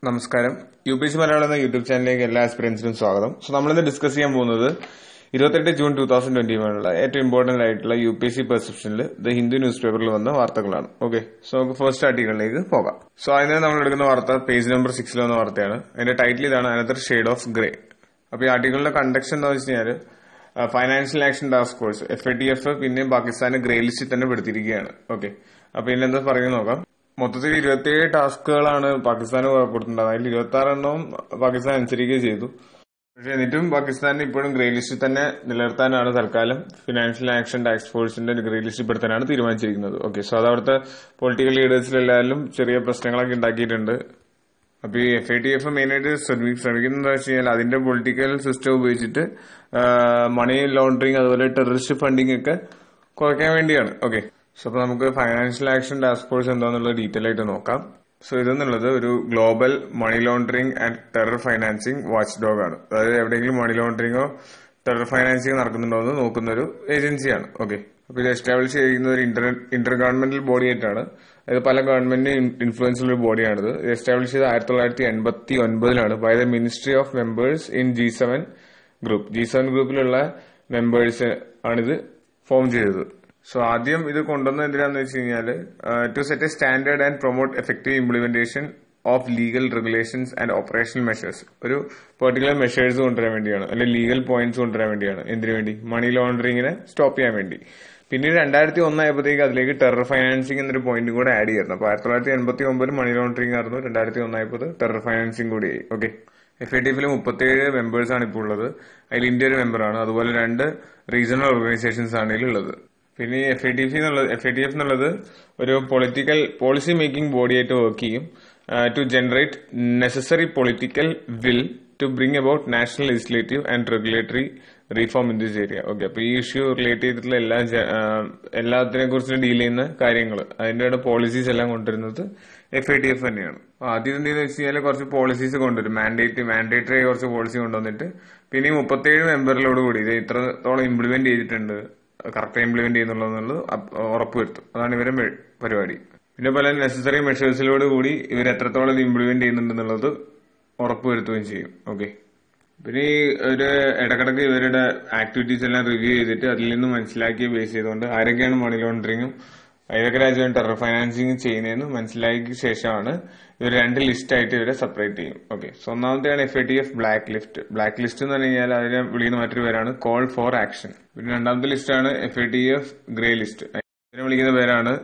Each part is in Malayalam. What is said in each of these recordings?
നമസ്കാരം U P S C Malayalam എന്ന യൂട്യൂബ് ചാനലിലേക്ക് എല്ലാ ആസ്പിറൻസിനും സ്വാഗതം സോ നമ്മളിന്ന് ഡിസ്കസ് ചെയ്യാൻ പോകുന്നത് ഇരുപത്തെട്ട് ജൂൺ ടൂ തൗസൻഡ് ട്വന്റി വണ്ണിലുള്ള ഏറ്റവും ഇമ്പോർട്ടന്റ് ആയിട്ടുള്ള യു പി എസ് സി പെർസെപ്ഷനിൽ ദ ഹിന്ദു ന്യൂസ് പേപ്പറിൽ വന്ന വാർത്തകളാണ് ഓക്കെ സോ നമുക്ക് ഫസ്റ്റ് ആർട്ടിക്കിളിലേക്ക് പോകാം സോ അതിന് നമ്മൾ എടുക്കുന്ന വാർത്ത പേജ് നമ്പർ സിക്സിൽ വന്ന വാർത്തയാണ് അതിന്റെ ടൈറ്റിൽ ഇതാണ് അനദർ ഷെയ്ഡ് ഓഫ് ഗ്രേ അപ്പൊ ഈ ആർട്ടിക്കിളിന്റെ കണ്ടക്ഷൻ എന്താ വെച്ച് കഴിഞ്ഞാൽ financial action task force F A T F പിന്നെയും പാകിസ്ഥാന് ഗ്രേ ലിസ്റ്റിൽ തന്നെ പെടുത്തിയിരിക്കുകയാണ് ഓക്കെ അപ്പൊ ഇതിലെന്താ പറയുന്നത് നോക്കാം മൊത്തത്തിൽ ഇരുപത്തിയേഴ് ടാസ്കുകളാണ് പാകിസ്ഥാന് കൊടുത്തിട്ടുള്ളത് അതിൽ ഇരുപത്തി ആറ് എണ്ണവും പാകിസ്ഥാൻ അനുസരിക്കുകയും ചെയ്തു പക്ഷെ എന്നിട്ടും പാകിസ്ഥാന് ഇപ്പോഴും ഗ്രേ ലിസ്റ്റിൽ തന്നെ നിലനിർത്താനാണ് തൽക്കാലം ഫിനാൻഷ്യൽ ആക്ഷൻ ടാക്സ് ഫോഴ്സിന്റെ ഗ്രേ ലിസ്റ്റിൽ പെടുത്താനാണ് തീരുമാനിച്ചിരിക്കുന്നത് ഓക്കെ സോ അത് അവിടുത്തെ പൊളിറ്റിക്കൽ ലീഡേഴ്സിലെല്ലാവരും ചെറിയ പ്രശ്നങ്ങളൊക്കെ ഉണ്ടാക്കിയിട്ടുണ്ട് അപ്പൊ ഈ എഫ് ഐ ടി എഫ് മെയിനായിട്ട് ശ്രമിക്കുന്നത് എന്താ വെച്ച് കഴിഞ്ഞാൽ അതിന്റെ പൊളിറ്റിക്കൽ സിസ്റ്റം ഉപയോഗിച്ചിട്ട് മണി ലോണ്ടറിങ് അതുപോലെ ടെററിസ്റ്റ് ഫണ്ടിങ് ഒക്കെ കുറയ്ക്കാൻ വേണ്ടിയാണ് ഓക്കെ സോ അപ്പൊ നമുക്ക് ഫൈനാൻഷ്യൽ ആക്ഷൻ ടാസ്ക് ഫോഴ്സ് എന്താണെന്നുള്ളത് ഡീറ്റെയിൽ ആയിട്ട് നോക്കാം സോ ഇതെന്നുള്ളത് ഒരു global money laundering and terror financing watch dog ആണ് അതായത് എവിടെയെങ്കിലും മണി ലോണ്ടറിങ്ങോ ടെറർ ഫൈനാൻസിങ് നടക്കുന്നുണ്ടോ എന്ന് നോക്കുന്ന ഒരു ഏജൻസിയാണ് ഓക്കെ അപ്പൊ ഇത് എസ്റ്റാബ്ലിഷ് ചെയ്യുന്ന ഒരു ഇന്റർ ഇന്റർ ഗവൺമെന്റൽ ബോഡി ആയിട്ടാണ് അതായത് പല ഗവൺമെന്റിന് ഇൻഫ്ലുവൻസ് ഉള്ള ഒരു ബോഡിയാണിത് ഇത് എസ്റ്റാബ്ലിഷ് ചെയ്ത് ആയിരത്തി തൊള്ളായിരത്തി എൺപത്തി ഒൻപതിലാണ് by the ministry of members in G seven group G seven ഗ്രൂപ്പിലുള്ള മെമ്പേഴ്സ് ആണിത് ഫോം ചെയ്തത് സോ ആദ്യം ഇത് കൊണ്ടുവന്നത് എന്തിനാന്ന് വെച്ച് കഴിഞ്ഞാല് to set a standard and promote effective implementation of legal regulations and operational measures ഒരു പെർട്ടിക്കുലർ മെഷേഴ്സ് കൊണ്ടുവരാൻ വേണ്ടിയാണ് അല്ലെങ്കിൽ ലീഗൽ പോയിന്റ്സ് കൊണ്ടുവരാൻ വേണ്ടിയാണ് എന്തിനു വേണ്ടി മണി ലോണ്ടറിങ്ങിനെ സ്റ്റോപ്പ് ചെയ്യാൻ വേണ്ടി പിന്നീട് രണ്ടായിരത്തി ഒന്നായപ്പോഴത്തേക്ക് അതിലേക്ക് ടെറർ ഫൈനാൻസിംഗ് എന്നൊരു പോയിന്റ് കൂടെ ആഡ് ചെയ്യായിരുന്നു അപ്പോൾ ആയിരത്തി തൊള്ളായിരത്തി എൺപത്തി ഒമ്പതിൽ മണി ലോണ്ടറിംഗ് ആയിരുന്നു രണ്ടായിരത്തി ഒന്നായപ്പോൾ ടെറർ ഫൈനാൻസിംഗ് കൂടിയായി ഓക്കെ എഫ് ഐ ടി എഫിൽ മുപ്പത്തേഴ് മെമ്പേഴ്സ് ആണ് ഇപ്പോൾ ഉള്ളത് അതിൽ ഇന്ത്യ ഒരു മെമ്പറാണ് അതുപോലെ രണ്ട് റീജിയണൽ ഓർഗനൈസേഷൻസ് ആണ് ഇതിലുള്ളത് പിന്നെ ഈ എഫ് ഐ ടി എഫ് എന്നുള്ളത് എഫ് ഐ ടി എഫ് എന്നുള്ളത് ഒരു പൊളിറ്റിക്കൽ പോളിസി മേക്കിംഗ് ബോഡി ആയിട്ട് വർക്ക് ചെയ്യും to generate necessary political will to bring about national legislative and regulatory reform in this area okay അപ്പൊ ഈ ഇഷ്യൂ റിലേറ്റ് ചെയ്തിട്ടുള്ള എല്ലാ എല്ലാത്തിനെ കുറിച്ച് ഡീൽ ചെയ്യുന്ന കാര്യങ്ങൾ അതിന്റെ പോളിസീസ് എല്ലാം കൊണ്ടുവരുന്നത് എഫ് ഐ ടി എഫ് തന്നെയാണ് ആദ്യം എന്തെന്ന് വെച്ച് കഴിഞ്ഞാൽ കുറച്ച് പോളിസീസ് കൊണ്ടുവരും മാൻഡേറ്റ് മാൻഡേറ്ററി കുറച്ച് പോളിസി കൊണ്ടുവന്നിട്ട് പിന്നെ ഈ മുപ്പത്തേഴ് മെമ്പറിലോട് കൂടി ഇത് ഇത്രത്തോളം ഇംപ്ലിമെന്റ് ചെയ്തിട്ടുണ്ട് കറക്റ്റ് ഇംപ്ലിമെന്റ് ചെയ്യുന്നുള്ളത് ഉറപ്പുവരുത്തും അതാണ് ഇവരെ പരിപാടി പിന്നെ പല നെസസറി മെഷേഴ്സിലോട് കൂടി ഇവർ എത്രത്തോളം ഇത് ഇംപ്ലിമെന്റ് ചെയ്യുന്നുണ്ടെന്നുള്ളത് ഉറപ്പുവരുത്തുകയും ചെയ്യും ഓക്കെ പിന്നെ ഈ ഒരു ഇടക്കിടക്ക് ഇവരുടെ ആക്ടിവിറ്റീസ് എല്ലാം റിവ്യൂ ചെയ്തിട്ട് അതിൽ നിന്ന് മനസ്സിലാക്കിയ ബേസ് ചെയ്തുകൊണ്ട് ആരൊക്കെയാണ് മണി ലോണ്ടറിങ്ങും ഏതൊക്കെ രാജ്യമാണ് ടെറർ ഫൈനാൻസിങ് ചെയ്യുന്നതെന്ന് മനസ്സിലാക്കിയ ശേഷമാണ് ഇവർ രണ്ട് ലിസ്റ്റ് ആയിട്ട് ഇവരെ സെപ്പറേറ്റ് ചെയ്യും ഓക്കെ സോ ഒന്നാമത്തെയാണ് F I T F black list black list എന്ന് പറഞ്ഞു കഴിഞ്ഞാൽ അതിനെ വിളിക്കുന്ന മറ്റൊരു പേരാണ് കോൾ ഫോർ ആക്ഷൻ പിന്നെ രണ്ടാമത്തെ ലിസ്റ്റാണ് F I T F grey list ഇതിനെ വിളിക്കുന്ന പേരാണ്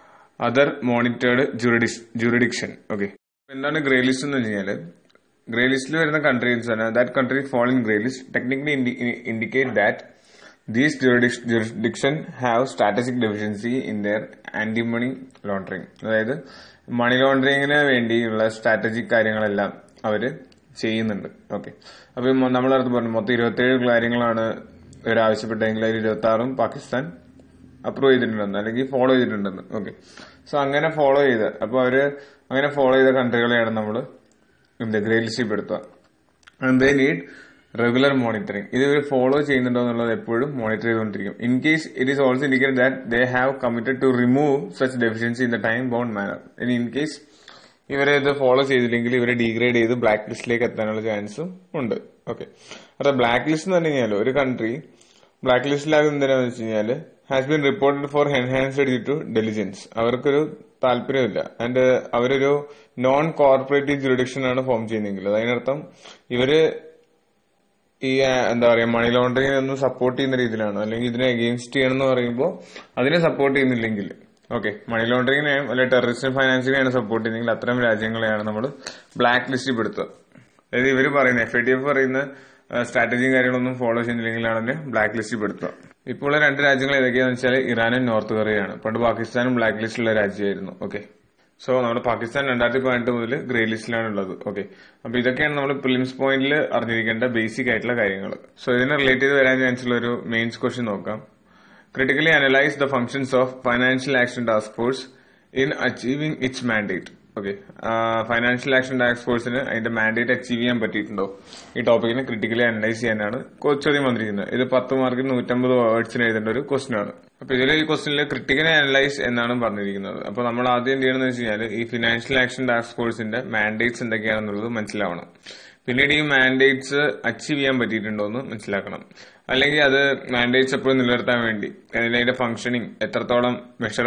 അതർ മോണിറ്റേർഡ് ജുറിഡിക്ഷൻ ഓക്കെ എന്താണ് ഗ്രേ ലിസ്റ്റ് എന്ന് വെച്ച് കഴിഞ്ഞാൽ ഗ്രേ ലിസ്റ്റിൽ വരുന്ന കൺട്രീസ് ആണ് that country fall in grey list technically indicate that these jurisdiction have strategic deficiency in their anti money laundering അതായത് മണി ലോണ്ടറിങ്ങിന് വേണ്ടിയുള്ള സ്ട്രാറ്റജിക് കാര്യങ്ങളെല്ലാം അവര് ചെയ്യുന്നുണ്ട് ഓക്കെ അപ്പൊ നമ്മൾ അടുത്ത് പറഞ്ഞു മൊത്തം ഇരുപത്തിയേഴ് കാര്യങ്ങളാണ് ഇവർ ആവശ്യപ്പെട്ടെങ്കിൽ അതിൽ ഇരുപത്തി ആറും പാകിസ്ഥാൻ അപ്രൂവ് ചെയ്തിട്ടുണ്ടെന്ന് അല്ലെങ്കിൽ ഫോളോ ചെയ്തിട്ടുണ്ടെന്ന് ഓക്കെ സോ അങ്ങനെ ഫോളോ ചെയ്ത് അപ്പൊ അവര് അങ്ങനെ ഫോളോ ചെയ്ത കൺട്രികളെയാണ് നമ്മൾ എന്ത് ഗ്രേ ലിസ്റ്റിൽ പെടുത്തുക ദേ നീഡ് റെഗുലർ മോണിറ്ററിംഗ് ഇത് ഇവർ ഫോളോ ചെയ്യുന്നുണ്ടോ എന്നുള്ളത് എപ്പോഴും മോണിറ്റർ ചെയ്തുകൊണ്ടിരിക്കും in case it is also indicate that they have committed to remove such deficiency in the time bound manner ഇനി ഇൻ കേസ് ഇവരെ ഇത് ഫോളോ ചെയ്തില്ലെങ്കിൽ ഇവരെ ഡീഗ്രേഡ് ചെയ്ത് ബ്ലാക്ക് ലിസ്റ്റിലേക്ക് എത്താനുള്ള ചാൻസും ഉണ്ട് ഓക്കെ അത് ബ്ലാക്ക് ലിസ്റ്റ് എന്ന് പറഞ്ഞു കഴിഞ്ഞാൽ ഒരു കൺട്രി ബ്ലാക്ക് ലിസ്റ്റിലാകുന്ന എന്തിനാന്ന് വെച്ച് കഴിഞ്ഞാൽ has been reported for enhanced due to diligence അവർക്കൊരു താല്പര്യമില്ല ആൻഡ് അവരൊരു നോൺ കോർപ്പറേറ്റീവ് ജുറിഡിക്ഷൻ ആണ് ഫോം ചെയ്യുന്നതെങ്കിൽ അതിനർത്ഥം ഇവര് ഈ എന്താ പറയാ മണി ലോണ്ടറിംഗ് ഒന്നും സപ്പോർട്ട് ചെയ്യുന്ന രീതിയിലാണ് അല്ലെങ്കിൽ ഇതിനെ അഗെയിൻസ്റ്റ് ചെയ്യണം എന്ന് പറയുമ്പോൾ അതിനെ സപ്പോർട്ട് ചെയ്യുന്നില്ലെങ്കിൽ ഓക്കെ മണി ലോണ്ടറിങ്ങിനെയും അല്ലെങ്കിൽ ടെററിസ്റ്റ് ഫൈനാൻസിനെയാണ് സപ്പോർട്ട് ചെയ്യുന്നെങ്കിൽ അത്തരം രാജ്യങ്ങളെയാണ് നമ്മൾ ബ്ലാക്ക് ലിസ്റ്റിൽ പെടുത്തുക അതായത് ഇവർ പറയുന്ന എഫ് ഐ ടി എഫ് പറയുന്ന സ്ട്രാറ്റജിയും കാര്യങ്ങളൊന്നും ഫോളോ ചെയ്യുന്നില്ലെങ്കിലാണ് അതിനെ ബ്ലാക്ക് ലിസ്റ്റിൽ പെടുത്തുക ഇപ്പോൾ ഉള്ള രണ്ട് രാജ്യങ്ങൾ ഏതൊക്കെയാണെന്ന് വെച്ചാൽ ഇറാനും നോർത്ത് കൊറിയയാണ് പണ്ട് പാകിസ്ഥാനും ബ്ലാക്ക് ലിസ്റ്റിലുള്ള രാജ്യമായിരുന്നു ഓക്കെ സോ നമ്മുടെ പാകിസ്ഥാൻ രണ്ടായിരത്തി പതിനെട്ട് മുതൽ ഗ്രേ ലിസ്റ്റിലാണ് ഉള്ളത് ഓക്കെ അപ്പൊ ഇതൊക്കെയാണ് നമ്മൾ പ്രിലിംസ് പോയിന്റിൽ അറിഞ്ഞിരിക്കേണ്ട ബേസിക് ആയിട്ടുള്ള കാര്യങ്ങൾ സോ ഇതിനെ റിലേറ്റ് ചെയ്ത് വരാൻ ചാൻസ് ഉള്ള ഒരു മെയിൻസ് ക്വസ്റ്റ്യൻ നോക്കാം critically analyse the functions of financial action task force in achieving its mandate okay financial action task ഫോഴ്സിന് അതിന്റെ മാൻഡേറ്റ് അച്ചീവ് ചെയ്യാൻ പറ്റിയിട്ടുണ്ടോ ഈ ടോപ്പിക്കിനെ ക്രിട്ടിക്കലി അനലൈസ് ചെയ്യാനാണ് ചോദ്യം വന്നിരിക്കുന്നത് ഇത് പത്ത് മാർക്കിന് നൂറ്റമ്പത് വേർഡ്സിന് എഴുതേണ്ട ഒരു ക്വസ്റ്റൻ ആണ് അപ്പൊ ഇതിൽ ഈ ക്വസ്റ്റിനിൽ ക്രിട്ടിക്കലി അനലൈസ് എന്നാണ് പറഞ്ഞിരിക്കുന്നത് അപ്പൊ നമ്മൾ ആദ്യം എന്ത് ചെയ്യണമെന്ന് വെച്ച് കഴിഞ്ഞാൽ ഈ ഫിനാൻഷ്യൽ ആക്ഷൻ ടാസ്ക് ഫോഴ്സിന്റെ മാൻഡേറ്റ്സ് എന്തൊക്കെയാണെന്നുള്ളത് മനസ്സിലാവണം പിന്നീട് ഈ മാൻഡേറ്റ്സ് അച്ചീവ് ചെയ്യാൻ പറ്റിയിട്ടുണ്ടോ എന്ന് മനസ്സിലാക്കണം അല്ലെങ്കിൽ അത് മാൻഡേറ്റ്സ് എപ്പോഴും നിലനിർത്താൻ വേണ്ടി അതിന്റെ ഫംഗ്ഷനിങ് എത്രത്തോളം മെഷർ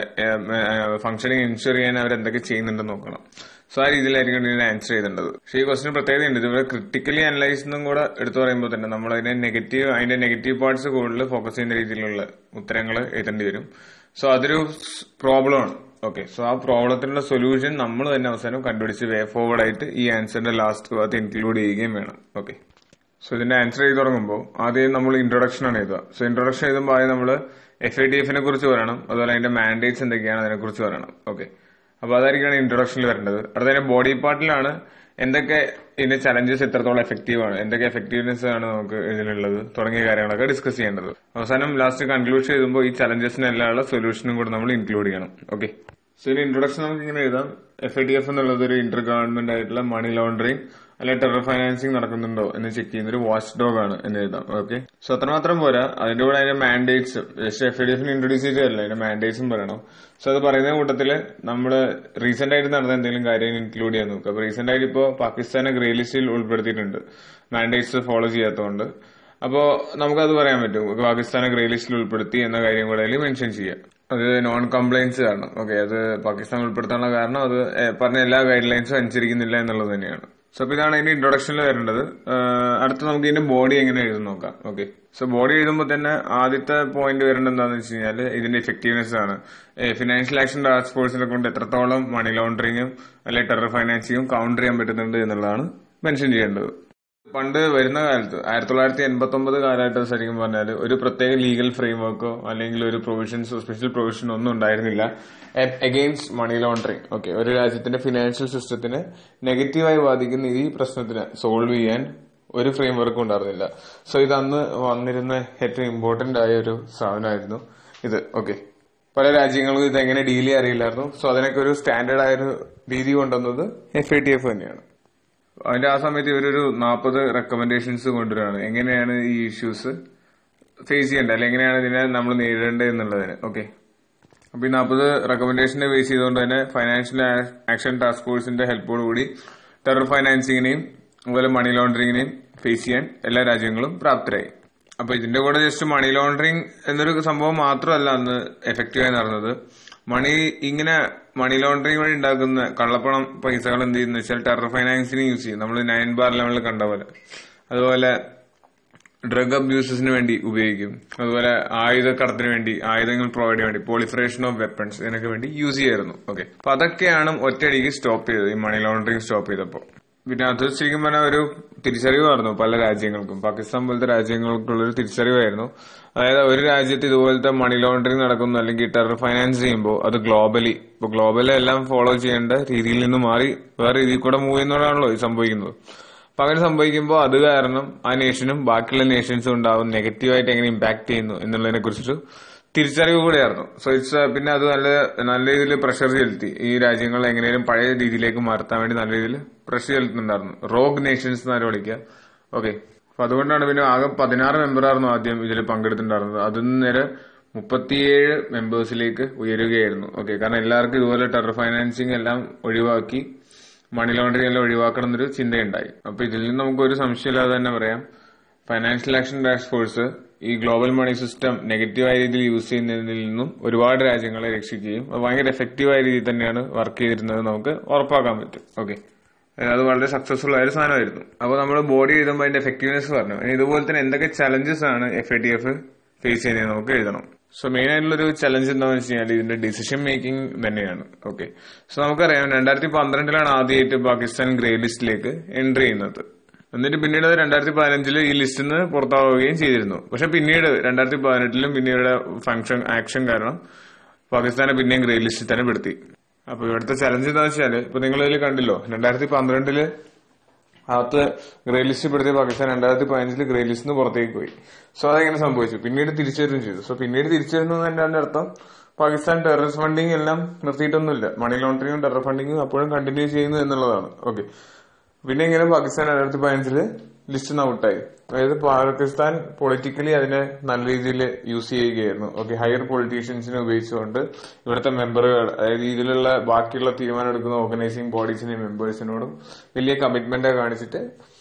ഫംഗ്ഷനിങ് എൻഷുർ ചെയ്യാൻ അവർ എന്തൊക്കെ ചെയ്യുന്നുണ്ടെന്ന് നോക്കണം സോ ആ രീതിയിലായിരിക്കും ഇതിനെ ആൻസർ ചെയ്തേണ്ടത് പക്ഷേ ഈ ക്വസ്റ്റിന് പ്രത്യേകതയുണ്ട് ഇതുപോലെ ക്രിട്ടിക്കലി അനലൈസ് എന്നും കൂടെ എടുത്തു പറയുമ്പോൾ തന്നെ നമ്മൾ അതിനെ നെഗറ്റീവ് അതിന്റെ നെഗറ്റീവ് പാർട്സ് കൂടുതൽ ഫോക്കസ് ചെയ്യുന്ന രീതിയിലുള്ള ഉത്തരങ്ങൾ എഴുതേണ്ടി വരും സോ അതൊരു പ്രോബ്ലമാണ് ഓക്കെ സോ ആ പ്രോബ്ലത്തിനുള്ള സൊല്യൂഷൻ നമ്മൾ തന്നെ അവസാനം കണ്ടുപിടിച്ച് വേ ഫോർവേഡ് ആയിട്ട് ഈ ആൻസറിന്റെ ലാസ്റ്റ് ഭാഗത്ത് ഇൻക്ലൂഡ് ചെയ്യുകയും വേണം ഓക്കെ സോ ഇതിന്റെ ആൻസർ ചെയ്ത് തുടങ്ങുമ്പോൾ ആദ്യം നമ്മൾ ഇൻട്രൊഡക്ഷൻ ആണ് എഴുതുക സോ ഇൻട്രൊഡക്ഷൻ എഴുതുമ്പോൾ ആദ്യം നമ്മൾ എഫ് ഐ ടി എഫിനെ കുറിച്ച് പറയണം അതുപോലെ അതിന്റെ മാൻഡേറ്റ്സ് എന്തൊക്കെയാണ് അതിനെ കുറിച്ച് പറയണം ഓക്കെ അപ്പൊ അതായിരിക്കണം ഇൻട്രൊഡക്ഷനിൽ വരേണ്ടത് അടുത്തതിന്റെ ബോഡി പാർട്ടിലാണ് എന്തൊക്കെ ഇതിന്റെ ചലഞ്ചസ് എത്രത്തോളം എഫക്റ്റീവ് ആണ് എന്തൊക്കെ എഫക്റ്റീവ്നെസ് ആണ് നമുക്ക് ഇതിലുള്ളത് തുടങ്ങിയ കാര്യങ്ങളൊക്കെ ഡിസ്കസ് ചെയ്യേണ്ടത് അവസാനം ലാസ്റ്റ് കൺക്ലൂഷൻ എഴുതുമ്പോൾ ഈ ചലഞ്ചസിനെല്ലാം ഉള്ള സൊല്യൂഷനും കൂടെ നമ്മൾ ഇൻക്ലൂഡ് ചെയ്യണം ഓക്കെ സോ ഇതിന് ഇൻട്രൊഡക്ഷൻ നമുക്ക് ഇങ്ങനെ എഴുതാം എഫ് ഐ ടി എഫ് എന്നുള്ളത് ഒരു ഇന്റർ ഗവൺമെന്റ് ആയിട്ടുള്ള മണി ലോണ്ടറിംഗ് അല്ലെ ടെറർ ഫൈനാൻസിങ് നടക്കുന്നുണ്ടോ എന്ന് ചെക്ക് ചെയ്യുന്ന ഒരു വാച്ച് ഡോഗ് ആണ് എന്ന് എഴുതാം ഓക്കെ സോ അത്രമാത്രം പോരാ അതിന്റെ കൂടെ അതിന്റെ mandates just F I D എഫിന് ഇൻട്രൊഡ്യൂസ് ചെയ്തതല്ല അതിന്റെ മാൻഡേറ്റ്സും പറയണം സോ അത് പറയുന്ന കൂട്ടത്തില് നമ്മൾ റീസെന്റ് ആയിട്ട് നടന്ന എന്തെങ്കിലും കാര്യം ഇൻക്ലൂഡ് ചെയ്യാൻ നോക്കുക അപ്പൊ റീസെന്റ് ആയിട്ട് ഇപ്പോ പാകിസ്ഥാനെ ഗ്രേ ലിസ്റ്റിൽ ഉൾപ്പെടുത്തിയിട്ടുണ്ട് മാൻഡേറ്റ്സ് ഫോളോ ചെയ്യാത്തതുകൊണ്ട് അപ്പോ നമുക്കത് പറയാൻ പറ്റും പാകിസ്ഥാനെ ഗ്രേ ലിസ്റ്റിൽ ഉൾപ്പെടുത്തി എന്ന കാര്യം കൂടെ അതിൽ മെൻഷൻ ചെയ്യാം അത് നോൺ കംപ്ലൈൻസ് കാരണം ഓക്കെ അത് പാകിസ്ഥാൻ ഉൾപ്പെടുത്താനുള്ള കാരണം അത് പറഞ്ഞ എല്ലാ ഗൈഡ് ലൈൻസും അനുസരിക്കുന്നില്ല എന്നുള്ളത് തന്നെയാണ് സോ അപ്പൊ ഇതാണ് ഇതിന്റെ ഇൻട്രൊഡക്ഷനിൽ വരേണ്ടത് അടുത്ത നമുക്ക് ഇതിന്റെ ബോഡി എങ്ങനെ എഴുതും നോക്കാം ഓക്കെ സോ ബോഡി എഴുതുമ്പോൾ തന്നെ ആദ്യത്തെ പോയിന്റ് വരേണ്ടത് എന്താണെന്ന് വെച്ച് കഴിഞ്ഞാൽ ഇതിന്റെ എഫക്റ്റീവ്നെസ് ആണ് ഫിനാൻഷ്യൽ ആക്ഷൻ ടാസ്ക് ഫോഴ്സിനെ കൊണ്ട് എത്രത്തോളം മണി ലോണ്ടറിങ്ങും അല്ലെങ്കിൽ ടെറർ ഫൈനാൻസിങ്ങും കൗണ്ടർ ചെയ്യാൻ പറ്റുന്നുണ്ട് എന്നുള്ളതാണ് മെൻഷൻ ചെയ്യേണ്ടത് പണ്ട് വരുന്ന കാലത്ത് ആയിരത്തി തൊള്ളായിരത്തി എൺപത്തി ഒമ്പത് കാലഘട്ടം ശരിക്കും പറഞ്ഞാൽ ഒരു പ്രത്യേക ലീഗൽ ഫ്രെയിംവർക്കോ അല്ലെങ്കിൽ ഒരു പ്രൊവിഷൻസോ സ്പെഷ്യൽ പ്രൊവിഷനോ ഒന്നും ഉണ്ടായിരുന്നില്ല അഗെയിൻസ്റ്റ് മണി ലോണ്ടറിങ് ഓക്കെ ഒരു രാജ്യത്തിന്റെ ഫിനാൻഷ്യൽ സിസ്റ്റത്തിന് നെഗറ്റീവായി ബാധിക്കുന്ന ഈ പ്രശ്നത്തിന് സോൾവ് ചെയ്യാൻ ഒരു ഫ്രെയിംവർക്കും ഉണ്ടായിരുന്നില്ല സോ ഇത് അന്ന് വന്നിരുന്ന ഏറ്റവും ഇമ്പോർട്ടന്റ് ആയ ഒരു സാധനമായിരുന്നു ഇത് ഓക്കെ പല രാജ്യങ്ങൾക്കും ഇത് എങ്ങനെ ഡീൽ ചെയ്യാൻ അറിയില്ലായിരുന്നു സോ അതിനൊക്കെ ഒരു സ്റ്റാൻഡേർഡ് ആയ ഒരു രീതി കൊണ്ടുവന്നത് എഫ് ഐ ടി എഫ് തന്നെയാണ് അതിന്റെ ആ സമയത്ത് ഇവരൊരു നാൽപ്പത് റെക്കമെൻഡേഷൻസ് കൊണ്ടുവരികയാണ് എങ്ങനെയാണ് ഈ ഇഷ്യൂസ് ഫേസ് ചെയ്യേണ്ടത് അല്ലെങ്കിൽ എങ്ങനെയാണ് ഇതിനെ നമ്മൾ നേരിടേണ്ടത് എന്നുള്ളതിന് ഓക്കെ അപ്പൊ ഈ നാൽപ്പത് റെക്കമെൻഡേഷനെ ബേസ് ചെയ്തുകൊണ്ട് തന്നെ ഫൈനാൻഷ്യൽ ആക്ഷൻ ടാസ്ക് ഫോഴ്സിന്റെ ഹെൽപ്പോടുകൂടി ടെറർ ഫൈനാൻസിങ്ങിനെയും അതുപോലെ മണി ലോണ്ടറിങ്ങിനെയും ഫേസ് ചെയ്യാൻ എല്ലാ രാജ്യങ്ങളും പ്രാപ്തരായി അപ്പൊ ഇതിന്റെ കൂടെ ജസ്റ്റ് മണി ലോണ്ടറിങ് എന്നൊരു സംഭവം മാത്രമല്ല അന്ന് എഫക്റ്റീവായി നടന്നത് മണി ഇങ്ങനെ മണി ലോണ്ടറിങ് വഴി ഉണ്ടാക്കുന്ന കള്ളപ്പണം പൈസകൾ എന്ത് ചെയ്യുന്ന വെച്ചാൽ ടെറർ ഫൈനാൻസിന് യൂസ് ചെയ്യും നമ്മൾ നയൻ ബാർ ലെവലിൽ കണ്ട പോലെ അതുപോലെ ഡ്രഗ് അബ്യൂസസിന് വേണ്ടി ഉപയോഗിക്കും അതുപോലെ ആയുധക്കടത്തിന് വേണ്ടി ആയുധങ്ങൾ പ്രൊവൈഡ് ചെയ്യാൻ വേണ്ടി പോളിഫറേഷൻ ഓഫ് വെപ്പൺസ് ഇതിനൊക്കെ വേണ്ടി യൂസ് ചെയ്യായിരുന്നു ഓക്കെ അപ്പൊ അതൊക്കെയാണ് ഒറ്റയടിക്ക് സ്റ്റോപ്പ് ചെയ്തത് ഈ മണി ലോണ്ടറിങ് സ്റ്റോപ്പ് ചെയ്തപ്പോൾ പിന്നെ അത് ശരിക്കും പറഞ്ഞാൽ ഒരു തിരിച്ചറിവായിരുന്നു പല രാജ്യങ്ങൾക്കും പാകിസ്ഥാൻ പോലത്തെ രാജ്യങ്ങൾക്കുള്ള ഒരു തിരിച്ചറിവായിരുന്നു അതായത് ഒരു രാജ്യത്ത് ഇതുപോലത്തെ മണി ലോണ്ടറിങ് നടക്കുന്നു അല്ലെങ്കിൽ ടെറർ ഫൈനാൻസ് ചെയ്യുമ്പോൾ അത് ഗ്ലോബലി ഇപ്പൊ ഗ്ലോബലി എല്ലാം ഫോളോ ചെയ്യേണ്ട രീതിയിൽ നിന്ന് മാറി വേറെ രീതിയിൽ കൂടെ മൂവ് ചെയ്യുന്നതാണല്ലോ ഇത് സംഭവിക്കുന്നത് അപ്പൊ അങ്ങനെ സംഭവിക്കുമ്പോൾ അത് കാരണം ആ നേഷനും ബാക്കിയുള്ള നേഷൻസും ഉണ്ടാവും നെഗറ്റീവായിട്ട് എങ്ങനെ ഇമ്പാക്ട് ചെയ്യുന്നു എന്നുള്ളതിനെ കുറിച്ചൊരു തിരിച്ചറിവ് കൂടെയായിരുന്നു സോ ഇറ്റ്സ് പിന്നെ അത് നല്ല നല്ല രീതിയിൽ പ്രഷർ ചെലുത്തി ഈ രാജ്യങ്ങൾ എങ്ങനെയും പഴയ രീതിയിലേക്ക് മാറ്റാൻ വേണ്ടി നല്ല രീതിയിൽ പ്രഷർ ചെലുത്തുന്നുണ്ടായിരുന്നു റോഗ് നേഷൻസ് എന്നാലും വിളിക്കുക ഓക്കെ അപ്പൊ അതുകൊണ്ടാണ് പിന്നെ ആകെ പതിനാറ് മെമ്പറായിരുന്നു ആദ്യം ഇതിൽ പങ്കെടുത്തിട്ടുണ്ടായിരുന്നത് അതിൽ നേരെ മുപ്പത്തിയേഴ് മെമ്പേഴ്സിലേക്ക് ഉയരുകയായിരുന്നു ഓക്കെ കാരണം എല്ലാവർക്കും ഇതുപോലെ ടെറർ ഫൈനാൻസിങ് എല്ലാം ഒഴിവാക്കി മണി ലോണ്ടറിങ് എല്ലാം ഒഴിവാക്കണം എന്നൊരു ചിന്തയുണ്ടായി അപ്പൊ ഇതിൽ നിന്ന് നമുക്ക് ഒരു സംശയമില്ലാതെ തന്നെ പറയാം ഫൈനാൻഷ്യൽ ആക്ഷൻ ടാസ്ക് ഫോഴ്സ് ഈ ഗ്ലോബൽ മണി സിസ്റ്റം നെഗറ്റീവായ രീതിയിൽ യൂസ് ചെയ്യുന്നതിൽ നിന്നും ഒരുപാട് രാജ്യങ്ങളെ രക്ഷിക്കുകയും അത് ഭയങ്കര എഫക്റ്റീവായ രീതിയിൽ തന്നെയാണ് വർക്ക് ചെയ്തിരുന്നത് നമുക്ക് ഉറപ്പാക്കാൻ പറ്റും ഓക്കെ അത് വളരെ സക്സസ്ഫുൾ ആയ ഒരു സാധനമായിരുന്നു അപ്പോൾ നമ്മൾ ബോഡി എഴുതുമ്പോൾ അതിന്റെ എഫക്റ്റീവ്നെസ് പറഞ്ഞു ഇനി ഇതുപോലെ തന്നെ എന്തൊക്കെ ചലഞ്ചസ് ആണ് F I T F face ചെയ്യുന്നത് നമുക്ക് എഴുതണം സോ മെയിൻ ആയിട്ടുള്ള ഒരു ചലഞ്ച് എന്താണെന്ന് വെച്ച് കഴിഞ്ഞാൽ ഇതിന്റെ ഡിസിഷൻ മേക്കിംഗ് തന്നെയാണ് ഓക്കെ സോ നമുക്കറിയാം രണ്ടായിരത്തി പന്ത്രണ്ടിലാണ് ആദ്യമായിട്ട് പാകിസ്ഥാൻ ഗ്രേ ലിസ്റ്റിലേക്ക് എൻട്രി ചെയ്യുന്നത് എന്നിട്ട് പിന്നീട് രണ്ടായിരത്തി പതിനഞ്ചില് ഈ ലിസ്റ്റിൽ നിന്ന് പുറത്താവുകയും ചെയ്തിരുന്നു പക്ഷെ പിന്നീട് രണ്ടായിരത്തി പതിനെട്ടിലും പിന്നീട് ഫംഗ്ഷൻ ആക്ഷൻ കാരണം പാകിസ്ഥാനെ പിന്നെയും ഗ്രേ ലിസ്റ്റിൽ തന്നെ പെടുത്തി അപ്പൊ ഇവിടുത്തെ ചലഞ്ച് എന്താ വെച്ചാല് ഇപ്പൊ നിങ്ങൾ ഇതിൽ കണ്ടില്ലോ രണ്ടായിരത്തി പന്ത്രണ്ടില് അകത്ത് ഗ്രേ ലിസ്റ്റ് പെടുത്തിയ പാകിസ്ഥാൻ രണ്ടായിരത്തി പതിനഞ്ചില് ഗ്രേ ലിസ്റ്റിൽ നിന്ന് പുറത്തേക്ക് പോയി സോ അതെങ്ങനെ സംഭവിച്ചു പിന്നീട് തിരിച്ചു വരും ചെയ്തു സോ പിന്നീട് തിരിച്ചു വരുന്നത് തന്നെയാണ് അർത്ഥം പാകിസ്ഥാൻ ടെററിസ്റ്റ് ഫണ്ടിങ് എല്ലാം നിർത്തിയിട്ടൊന്നുമില്ല മണി ലോണ്ടറിങ്ങും ടെറർ ഫണ്ടിങ്ങും അപ്പോഴും കണ്ടിന്യൂ ചെയ്യുന്നു എന്നുള്ളതാണ് ഓക്കെ പിന്നെ ഇങ്ങനെ പാകിസ്ഥാൻ രണ്ടായിരത്തി പതിനഞ്ചില് ലിസ്റ്റ് ഔട്ടായി അതായത് പാകിസ്ഥാൻ പൊളിറ്റിക്കലി അതിനെ നല്ല രീതിയിൽ യൂസ് ചെയ്യുകയായിരുന്നു ഓക്കെ ഹയർ പൊളിറ്റീഷ്യൻസിനെ ഉപയോഗിച്ചുകൊണ്ട് ഇവിടുത്തെ മെമ്പറുകൾ അതായത് ഇതിലുള്ള ബാക്കിയുള്ള തീരുമാനം എടുക്കുന്ന ഓർഗനൈസിംഗ് ബോഡീസിനെയും മെമ്പേഴ്സിനോടും വലിയ കമ്മിറ്റ്മെന്റ് കാണിച്ചിട്ട്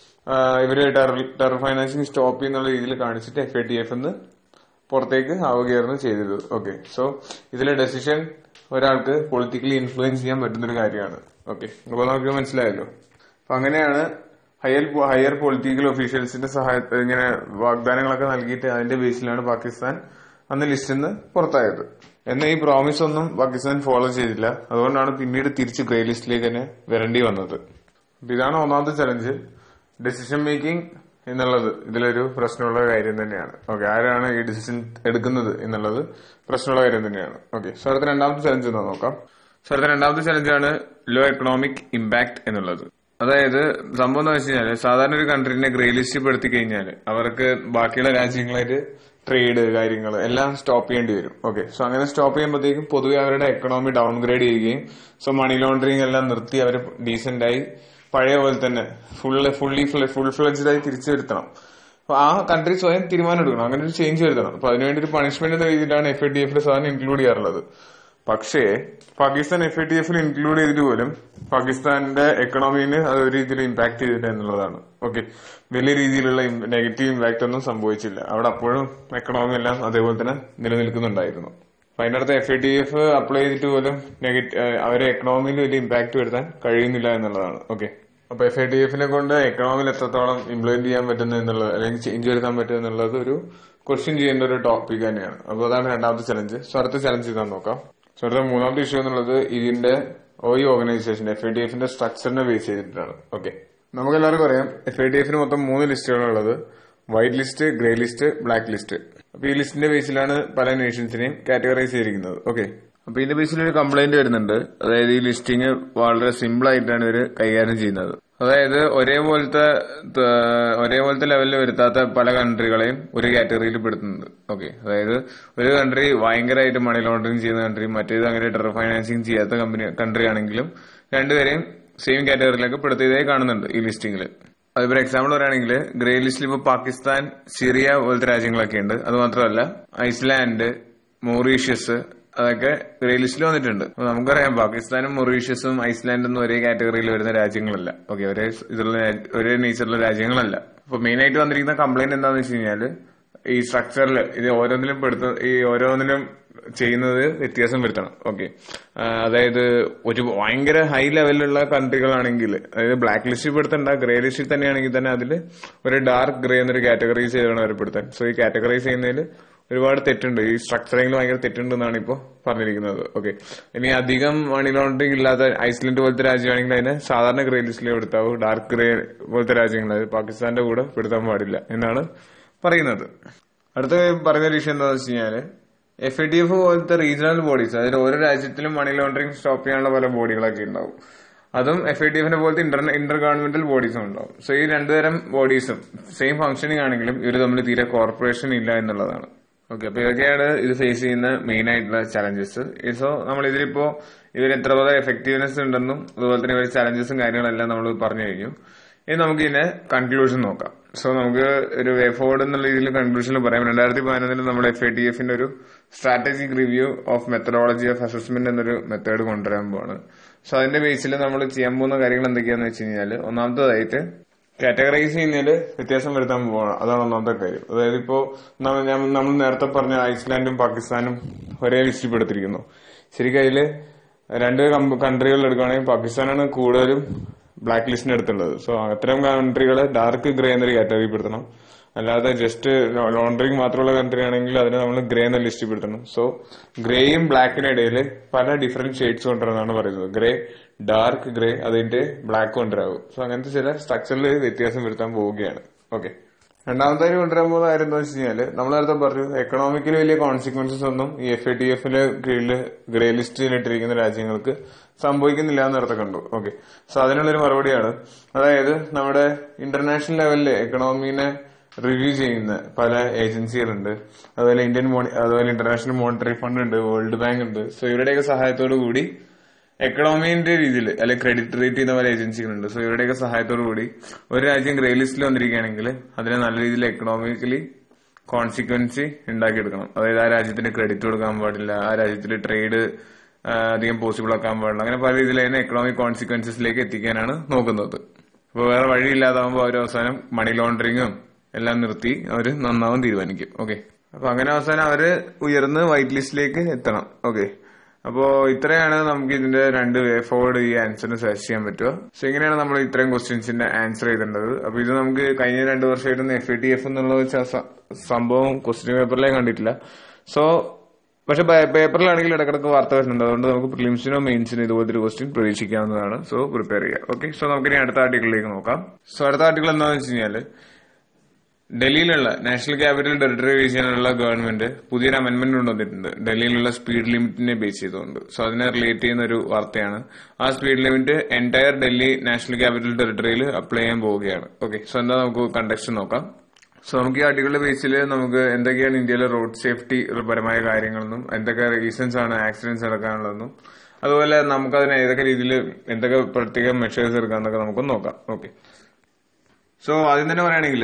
ഇവര് ടെറർ ടെറർ ഫൈനാൻസിങ് സ്റ്റോപ്പ് ചെയ്യുന്നുള്ള രീതിയിൽ കാണിച്ചിട്ട് എഫ് ഐ ടി എഫ് എന്ന് പുറത്തേക്ക് ആവുകയായിരുന്നു ചെയ്തത് ഓക്കെ സോ ഇതിലെ ഡെസിഷൻ ഒരാൾക്ക് പൊളിറ്റിക്കലി ഇൻഫ്ലുവൻസ് ചെയ്യാൻ പറ്റുന്ന ഒരു കാര്യമാണ് ഓക്കെ അപ്പൊ നമുക്ക് മനസ്സിലായല്ലോ അപ്പൊ അങ്ങനെയാണ് ഹയർ ഹയർ പൊളിറ്റിക്കൽ ഒഫീഷ്യൽസിന്റെ സഹായ ഇങ്ങനെ വാഗ്ദാനങ്ങളൊക്കെ നൽകിയിട്ട് അതിന്റെ ബേസിലാണ് പാകിസ്ഥാൻ അന്ന് ലിസ്റ്റിൽ നിന്ന് പുറത്തായത് എന്നാൽ ഈ പ്രോമിസ് ഒന്നും പാകിസ്ഥാൻ ഫോളോ ചെയ്തില്ല അതുകൊണ്ടാണ് പിന്നീട് തിരിച്ച് ഗ്രേ ലിസ്റ്റിലേക്ക് തന്നെ വരേണ്ടി വന്നത് അപ്പൊ ഇതാണ് ഒന്നാമത്തെ ചലഞ്ച് ഡെസിഷൻ മേക്കിംഗ് എന്നുള്ളത് ഇതിലൊരു പ്രശ്നമുള്ള കാര്യം തന്നെയാണ് ഓക്കെ ആരാണ് ഈ ഡിസിഷൻ എടുക്കുന്നത് എന്നുള്ളത് പ്രശ്നമുള്ള കാര്യം തന്നെയാണ് ഓക്കെ സോ അടുത്ത രണ്ടാമത്തെ ചലഞ്ച് എന്താ നോക്കാം സോ അടുത്ത രണ്ടാമത്തെ ചലഞ്ചാണ് ലോ എക്കണോമിക് ഇമ്പാക്ട് എന്നുള്ളത് അതായത് സംഭവം എന്ന് വെച്ച് കഴിഞ്ഞാൽ സാധാരണ ഒരു കൺട്രീനെ ഗ്രേ ലിസ്റ്റ് പെടുത്തി കഴിഞ്ഞാൽ അവർക്ക് ബാക്കിയുള്ള രാജ്യങ്ങളായിട്ട് ട്രേഡ് കാര്യങ്ങൾ എല്ലാം സ്റ്റോപ്പ് ചെയ്യേണ്ടി വരും ഓക്കെ സോ അങ്ങനെ സ്റ്റോപ്പ് ചെയ്യുമ്പോഴത്തേക്കും പൊതുവെ അവരുടെ എക്കണോമി ഡൗൺഗ്രേഡ് ചെയ്യുകയും സോ മണി ലോണ്ടറിങ് എല്ലാം നിർത്തി അവർ ഡീസെന്റ് ആയി പഴയ പോലെ തന്നെ ഫുള്ള് ഫുള്ളി ഫുൾ ഫ്ലെഡ്ജഡ് ആയി തിരിച്ചു വരുത്തണം അപ്പൊ ആ കൺട്രി സ്വയം തീരുമാനം എടുക്കണം അങ്ങനെ ഒരു ചേഞ്ച് വരുത്തണം അപ്പൊ അതിനുവേണ്ടി ഒരു പണിഷ്മെന്റ് എന്ന രീതിയിലാണ് എഫ് ഐ ടി എഫിൽ സാധാരണ ഇൻക്ലൂഡ് ചെയ്യാറുള്ളത് പക്ഷേ പാകിസ്ഥാൻ എഫ് ഐ ടി എഫിൽ ഇൻക്ലൂഡ് ചെയ്തിട്ട് പോലും പാകിസ്ഥാന്റെ എക്കണോമിന് അത് ഒരു രീതിയിൽ ഇമ്പാക്ട് ചെയ്തില്ല എന്നുള്ളതാണ് ഓക്കെ വലിയ രീതിയിലുള്ള നെഗറ്റീവ് ഇമ്പാക്ട് ഒന്നും സംഭവിച്ചില്ല അവിടെ അപ്പോഴും എക്കണോമി എല്ലാം അതേപോലെ തന്നെ നിലനിൽക്കുന്നുണ്ടായിരുന്നു അപ്പൊ അതിന്റെ അടുത്ത് F I T F apply ചെയ്തിട്ട് പോലും നെഗറ്റീവ് അവരെ എക്കണോമിയിൽ വലിയ ഇമ്പാക്ട് വരുത്താൻ കഴിയുന്നില്ല എന്നുള്ളതാണ് ഓക്കെ അപ്പൊ എഫ് ഐ ടി എഫിനെ കൊണ്ട് എക്കണോമിയിൽ എത്രത്തോളം ഇംപ്ലിമെന്റ് ചെയ്യാൻ പറ്റുന്നു എന്നുള്ളത് അല്ലെങ്കിൽ ചേഞ്ച് വരുത്താൻ പറ്റും എന്നുള്ളത് ഒരു ക്വസ്റ്റ്യൻ ചെയ്യേണ്ട ഒരു ടോപ്പിക് തന്നെയാണ് അപ്പൊ അതാണ് രണ്ടാമത്തെ ചലഞ്ച് സോ അടുത്ത ചലഞ്ച് ഇതാ നോക്കാം സോ അടുത്ത മൂന്നാമത്തെ ഇഷ്യൂ എന്നുള്ളത് ഇതിന്റെ ഒ ഈ ഓർഗനൈസേഷൻ എഫ് ഐ ടി എഫിന്റെ സ്ട്രക്ചറിനെ ബേസ് ചെയ്തിട്ടാണ് ഓക്കെ നമുക്ക് എല്ലാവർക്കും അറിയാം എഫ് ഐ ടി എഫിന് മൊത്തം മൂന്ന് ലിസ്റ്റുകളുള്ളത് white list grey list black list അപ്പൊ ഈ ലിസ്റ്റിന്റെ ബേസിലാണ് പല നേഷൻസിനെയും കാറ്റഗറൈസ് ചെയ്തിരിക്കുന്നത് ഓക്കെ അപ്പൊ ഇതിന്റെ ബേസിൽ ഒരു കംപ്ലൈന്റ് വരുന്നുണ്ട് അതായത് ഈ ലിസ്റ്റിംഗ് വളരെ സിമ്പിൾ ആയിട്ടാണ് ഇവര് കൈകാര്യം ചെയ്യുന്നത് അതായത് ഒരേപോലത്തെ ഒരേപോലത്തെ ലെവലിൽ വരുത്താത്ത പല കൺട്രികളെയും ഒരു കാറ്റഗറിയിൽ പെടുത്തുന്നുണ്ട് ഓക്കെ അതായത് ഒരു കൺട്രി ഭയങ്കരമായിട്ട് മണി ലോണ്ടറിങ് ചെയ്യുന്ന കൺട്രി മറ്റേത് അങ്ങനെ ടെറർ ഫൈനാൻസിങ് ചെയ്യാത്ത കമ്പനി കൺട്രി ആണെങ്കിലും രണ്ടുപേരെയും സെയിം കാറ്റഗറിയിലേക്ക് പെടുത്തിയതായി കാണുന്നുണ്ട് ഈ ലിസ്റ്റിംഗിൽ അതിപ്പോ എക്സാമ്പിൾ പറയുകയാണെങ്കിൽ ഗ്രേ ലിസ്റ്റിൽ ഇപ്പൊ പാകിസ്ഥാൻ സിറിയ പോലത്തെ രാജ്യങ്ങളൊക്കെ ഉണ്ട് അത് മാത്രമല്ല ഐസ്ലാൻഡ് മൗറീഷ്യസ് അതൊക്കെ ഗ്രേ ലിസ്റ്റിൽ വന്നിട്ടുണ്ട് അപ്പൊ നമുക്കറിയാം പാകിസ്ഥാനും മൊറീഷ്യസും ഐസ്ലാൻഡും ഒന്നും ഒരേ കാറ്റഗറിയിൽ വരുന്ന രാജ്യങ്ങളല്ല ഓക്കെ ഒരേ ഇതിലുള്ള ഒരേ നേച്ചറിലുള്ള രാജ്യങ്ങളല്ല അപ്പൊ മെയിൻ ആയിട്ട് വന്നിരിക്കുന്ന കംപ്ലൈന്റ് എന്താണെന്ന് വെച്ച് കഴിഞ്ഞാല് ഈ സ്ട്രക്ചറിൽ ഇത് ഓരോന്നിലും പെടുത്ത ഈ ഓരോന്നിലും ചെയ്യുന്നത് വ്യത്യാസം വരുത്തണം ഓക്കെ അതായത് ഒരു ഭയങ്കര ഹൈ ലെവലിലുള്ള കൺട്രികളാണെങ്കിൽ അതായത് ബ്ലാക്ക് ലിസ്റ്റിൽ പെടുത്തണ്ട ഗ്രേ ലിസ്റ്റിൽ തന്നെയാണെങ്കിൽ തന്നെ അതിൽ ഒരു ഡാർക്ക് ഗ്രേ എന്നൊരു കാറ്റഗറൈസ് ചെയ്താണ് അവർ പെടുത്താൻ സോ ഈ കാറ്റഗറൈസ് ചെയ്യുന്നതിൽ ഒരുപാട് തെറ്റുണ്ട് ഈ സ്ട്രക്ചറിംഗിൽ ഭയങ്കര തെറ്റുണ്ടെന്നാണ് ഇപ്പോൾ പറഞ്ഞിരിക്കുന്നത് ഓക്കെ ഇനി അധികം മണി ലോണ്ടറിംഗ് ഇല്ലാത്ത ഐസ്ലൻഡ് പോലത്തെ രാജ്യമാണെങ്കിൽ അതിനെ സാധാരണ ഗ്രേ ലിസ്റ്റിൽ പെടുത്താവൂ ഡാർക്ക് ഗ്രേ പോലത്തെ രാജ്യങ്ങൾ അതായത് പാകിസ്ഥാന്റെ കൂടെ പെടുത്താൻ പാടില്ല എന്നാണ് പറയുന്നത് അടുത്ത പറഞ്ഞ വിഷയം എന്താണെന്ന് വെച്ച് കഴിഞ്ഞാല് എഫ് ഐ ടി എഫ് പോലത്തെ റീജിയണൽ ബോഡീസ് അതായത് ഓരോ രാജ്യത്തിലും മണി ലോണ്ടറിംഗ് സ്റ്റോപ്പ് ചെയ്യാനുള്ള പല ബോഡികളൊക്കെ ഉണ്ടാവും അതും എഫ് ഐ ടി എഫിനെ പോലത്തെ ഇന്റർ ഇന്റർ ഗവൺമെന്റൽ ബോഡീസും ഉണ്ടാവും സോ ഈ രണ്ടുതരം ബോഡീസും സെയിം ഫംഗ്ഷനിങ് ആണെങ്കിലും ഇവർ തമ്മിൽ തീരെ കോർപ്പറേഷൻ ഇല്ല എന്നുള്ളതാണ് ഓക്കെ അപ്പൊ ഇതൊക്കെയാണ് ഇത് ഫേസ് ചെയ്യുന്ന മെയിൻ ആയിട്ടുള്ള ചലഞ്ചസ് സോ നമ്മൾ ഇതിലിപ്പോ ഇവർ എത്ര പോലെ എഫക്റ്റീവ്നെസ് ഉണ്ടെന്നും അതുപോലെ തന്നെ ഇവർ ചലഞ്ചസും കാര്യങ്ങളെല്ലാം നമ്മൾ പറഞ്ഞു കഴിഞ്ഞു ഇനി നമുക്ക് ഇതിന്റെ കൺക്ലൂഷൻ നോക്കാം സോ നമുക്ക് ഒരു വേ ഫോർവേഡ് എന്നുള്ള രീതിയിൽ കൺക്ലൂഷനിൽ പറയാം രണ്ടായിരത്തി പതിനൊന്നിൽ നമ്മൾ എഫ് ഐ ടി എഫിന്റെ ഒരു strategic review of methodology of assessment എന്നൊരു മെത്തേഡ് കൊണ്ടുവരാൻ പോവാണ് സോ അതിന്റെ ബേസിൽ നമ്മൾ ചെയ്യാൻ പോകുന്ന കാര്യങ്ങൾ എന്തൊക്കെയാന്ന് വെച്ച് കഴിഞ്ഞാൽ ഒന്നാമത്തേതായിട്ട് കാറ്റഗറൈസ് ചെയ്യുന്നതിൽ വ്യത്യാസം വരുത്താൻ പോവാണ് അതാണ് ഒന്നാമത്തെ കാര്യം അതായത് ഇപ്പോ ഞാൻ നമ്മൾ നേരത്തെ പറഞ്ഞ ഐസ്ലാൻഡും പാകിസ്ഥാനും ഒരേ ലിസ്റ്റിൽ പെടുത്തിരിക്കുന്നു ശരിക്കും അതില് രണ്ട് കൺട്രികൾ എടുക്കുകയാണെങ്കിൽ പാകിസ്ഥാനാണ് കൂടുതലും ബ്ലാക്ക് ലിസ്റ്റിന് അടുത്തുള്ളത് സോ അത്തരം കൺട്രികളെ ഡാർക്ക് ഗ്രേ എന്നൊരു കാറ്റഗറി പെടുത്തണം അല്ലാതെ ജസ്റ്റ് ലോണ്ടറിങ് മാത്രമുള്ള കൺട്രി ആണെങ്കിൽ അതിനെ നമ്മൾ ഗ്രേ എന്ന ലിസ്റ്റിൽ പെടുത്തണം സോ ഗ്രേയും ബ്ലാക്കിനും ഇടയിൽ പല ഡിഫറെന്റ് ഷെയ്ഡ്സ് കൊണ്ടുവരുന്നതാണ് പറയുന്നത് ഗ്രേ ഡാർക്ക് ഗ്രേ അതിന്റെ ബ്ലാക്ക് കൊണ്ടുവരാവും സോ അങ്ങനത്തെ ചില സ്ട്രക്ചറിൽ വ്യത്യാസം വരുത്താൻ പോവുകയാണ് ഓക്കെ രണ്ടാമത്തെ കൊണ്ടുവരാൻ പോകുന്ന കാര്യം എന്താ വെച്ച് കഴിഞ്ഞാല് നമ്മൾ നേരത്തെ പറഞ്ഞു എക്കണോമിക്കലി വലിയ കോൺസിക്വൻസസ് ഒന്നും ഈ എഫ് ഐ ടി എഫിന്റെ കീഴിൽ ഗ്രേ ലിസ്റ്റിൽ ഇട്ടിരിക്കുന്ന രാജ്യങ്ങൾക്ക് സംഭവിക്കുന്നില്ല എന്ന് നേരത്തെ കണ്ടു ഓക്കെ സോ അതിനുള്ളൊരു മറുപടിയാണ് അതായത് നമ്മുടെ ഇന്റർനാഷണൽ ലെവലില് എക്കണോമിനെ റിവ്യൂ ചെയ്യുന്ന പല ഏജൻസികളുണ്ട് അതുപോലെ ഇന്ത്യൻ മോണി അതുപോലെ ഇന്റർനാഷണൽ മോണിറ്ററി ഫണ്ട് ഉണ്ട് വേൾഡ് ബാങ്ക് ഉണ്ട് സോ ഇവരുടെയൊക്കെ സഹായത്തോടു കൂടി എക്കണോമിന്റെ രീതിയിൽ അല്ലെങ്കിൽ ക്രെഡിറ്റ് റേറ്റ് ചെയ്യുന്ന പല ഏജൻസികളുണ്ട് സോ ഇവരുടെയൊക്കെ സഹായത്തോടു കൂടി ഒരു രാജ്യം ഗ്രേ ലിസ്റ്റിൽ വന്നിരിക്കുകയാണെങ്കിൽ അതിനെ നല്ല രീതിയിൽ എക്കണോമിക്കലി കോൺസിക്വൻസി ഉണ്ടാക്കിയെടുക്കണം അതായത് ആ രാജ്യത്തിന് ക്രെഡിറ്റ് കൊടുക്കാൻ പാടില്ല ആ രാജ്യത്തിൽ ട്രേഡ് അധികം പോസിബിൾ ആക്കാൻ പാടില്ല അങ്ങനെ പല രീതിയിൽ അതിനെ എക്കണോമിക് കോൺസിക്വൻസസിലേക്ക് എത്തിക്കാനാണ് നോക്കുന്നത് അപ്പോൾ വേറെ വഴിയില്ലാതാവുമ്പോൾ അവർ അവസാനം മണി ലോണ്ടറിങ്ങും എല്ലാം നിർത്തി അവർ നന്നാവും തീരുമാനിക്കും ഓക്കെ അപ്പൊ അങ്ങനെ അവസാനം അവര് ഉയർന്ന് വൈറ്റ് ലിസ്റ്റിലേക്ക് എത്തണം ഓക്കെ അപ്പോ ഇത്രയാണ് നമുക്ക് ഇതിന്റെ രണ്ട് വേ ഫോർവേഡ് ഈ ആൻസറിന് സെർച്ച് ചെയ്യാൻ പറ്റുക സോ ഇങ്ങനെയാണ് നമ്മൾ ഇത്രയും ക്വസ്റ്റ്യൻസിന്റെ ആൻസർ ചെയ്തിട്ടുള്ളത് അപ്പൊ ഇത് നമുക്ക് കഴിഞ്ഞ രണ്ട് വർഷമായിട്ട് എഫ് എ ടി എഫ് എന്നുള്ള ഒരു സ- സംഭവം ക്വസ്റ്റ്യൻ പേപ്പറിലേ കണ്ടിട്ടില്ല സോ പക്ഷെ പേപ്പറിലാണെങ്കിൽ ഇടക്കിടക്ക് വാർത്ത വരുന്നുണ്ട് അതുകൊണ്ട് നമുക്ക് പ്രിലിംസിനോ മെയിൻസിനോ ഇതുപോലത്തെ ഒരു ക്വസ്റ്റ്യൻ പ്രതീക്ഷിക്കാവുന്നതാണ് സോ പ്രിപ്പയർ ചെയ്യുക ഓക്കെ സോ നമുക്ക് ഇനി അടുത്ത ആർട്ടിക്കിളിലേക്ക് നോക്കാം സോ അടുത്ത ആർട്ടിക്കിൾ എന്താണെന്ന് വെച്ച് കഴിഞ്ഞാൽ ഡൽഹിയിലുള്ള നാഷണൽ ക്യാപിറ്റൽ ടെറിട്ടറി റീജിയനിലുള്ള ഗവൺമെന്റ് പുതിയൊരു അമെന്റ്മെന്റ് കൊണ്ടുവന്നിട്ടുണ്ട് ഡൽഹിയിലുള്ള സ്പീഡ് ലിമിറ്റിനെ ബേസ് ചെയ്തുകൊണ്ട് സോ അതിനെ റിലേറ്റ് ചെയ്യുന്ന ഒരു വാർത്തയാണ് ആ speed limit entire Delhi national capital ടെറിട്ടറിയിൽ അപ്ലൈ ചെയ്യാൻ പോവുകയാണ് ഓക്കെ സോ എന്താ നമുക്ക് കണ്ടക്ഷൻ നോക്കാം സോ നമുക്ക് ഈ ആർട്ടിക്കിളിന്റെ ബേസിൽ നമുക്ക് എന്തൊക്കെയാണ് ഇന്ത്യയിലെ റോഡ് സേഫ്റ്റി പരമായ കാര്യങ്ങളെന്നും എന്തൊക്കെ റീസൺസ് ആണ് ആക്സിഡന്റ്സ് നടക്കാനുള്ളതെന്നും അതുപോലെ നമുക്കതിന് ഏതൊക്കെ രീതിയിൽ എന്തൊക്കെ പ്രത്യേക മെഷേഴ്സ് എടുക്കാന്നൊക്കെ നമുക്ക് നോക്കാം ഓക്കെ സോ ആദ്യം തന്നെ പറയുകയാണെങ്കിൽ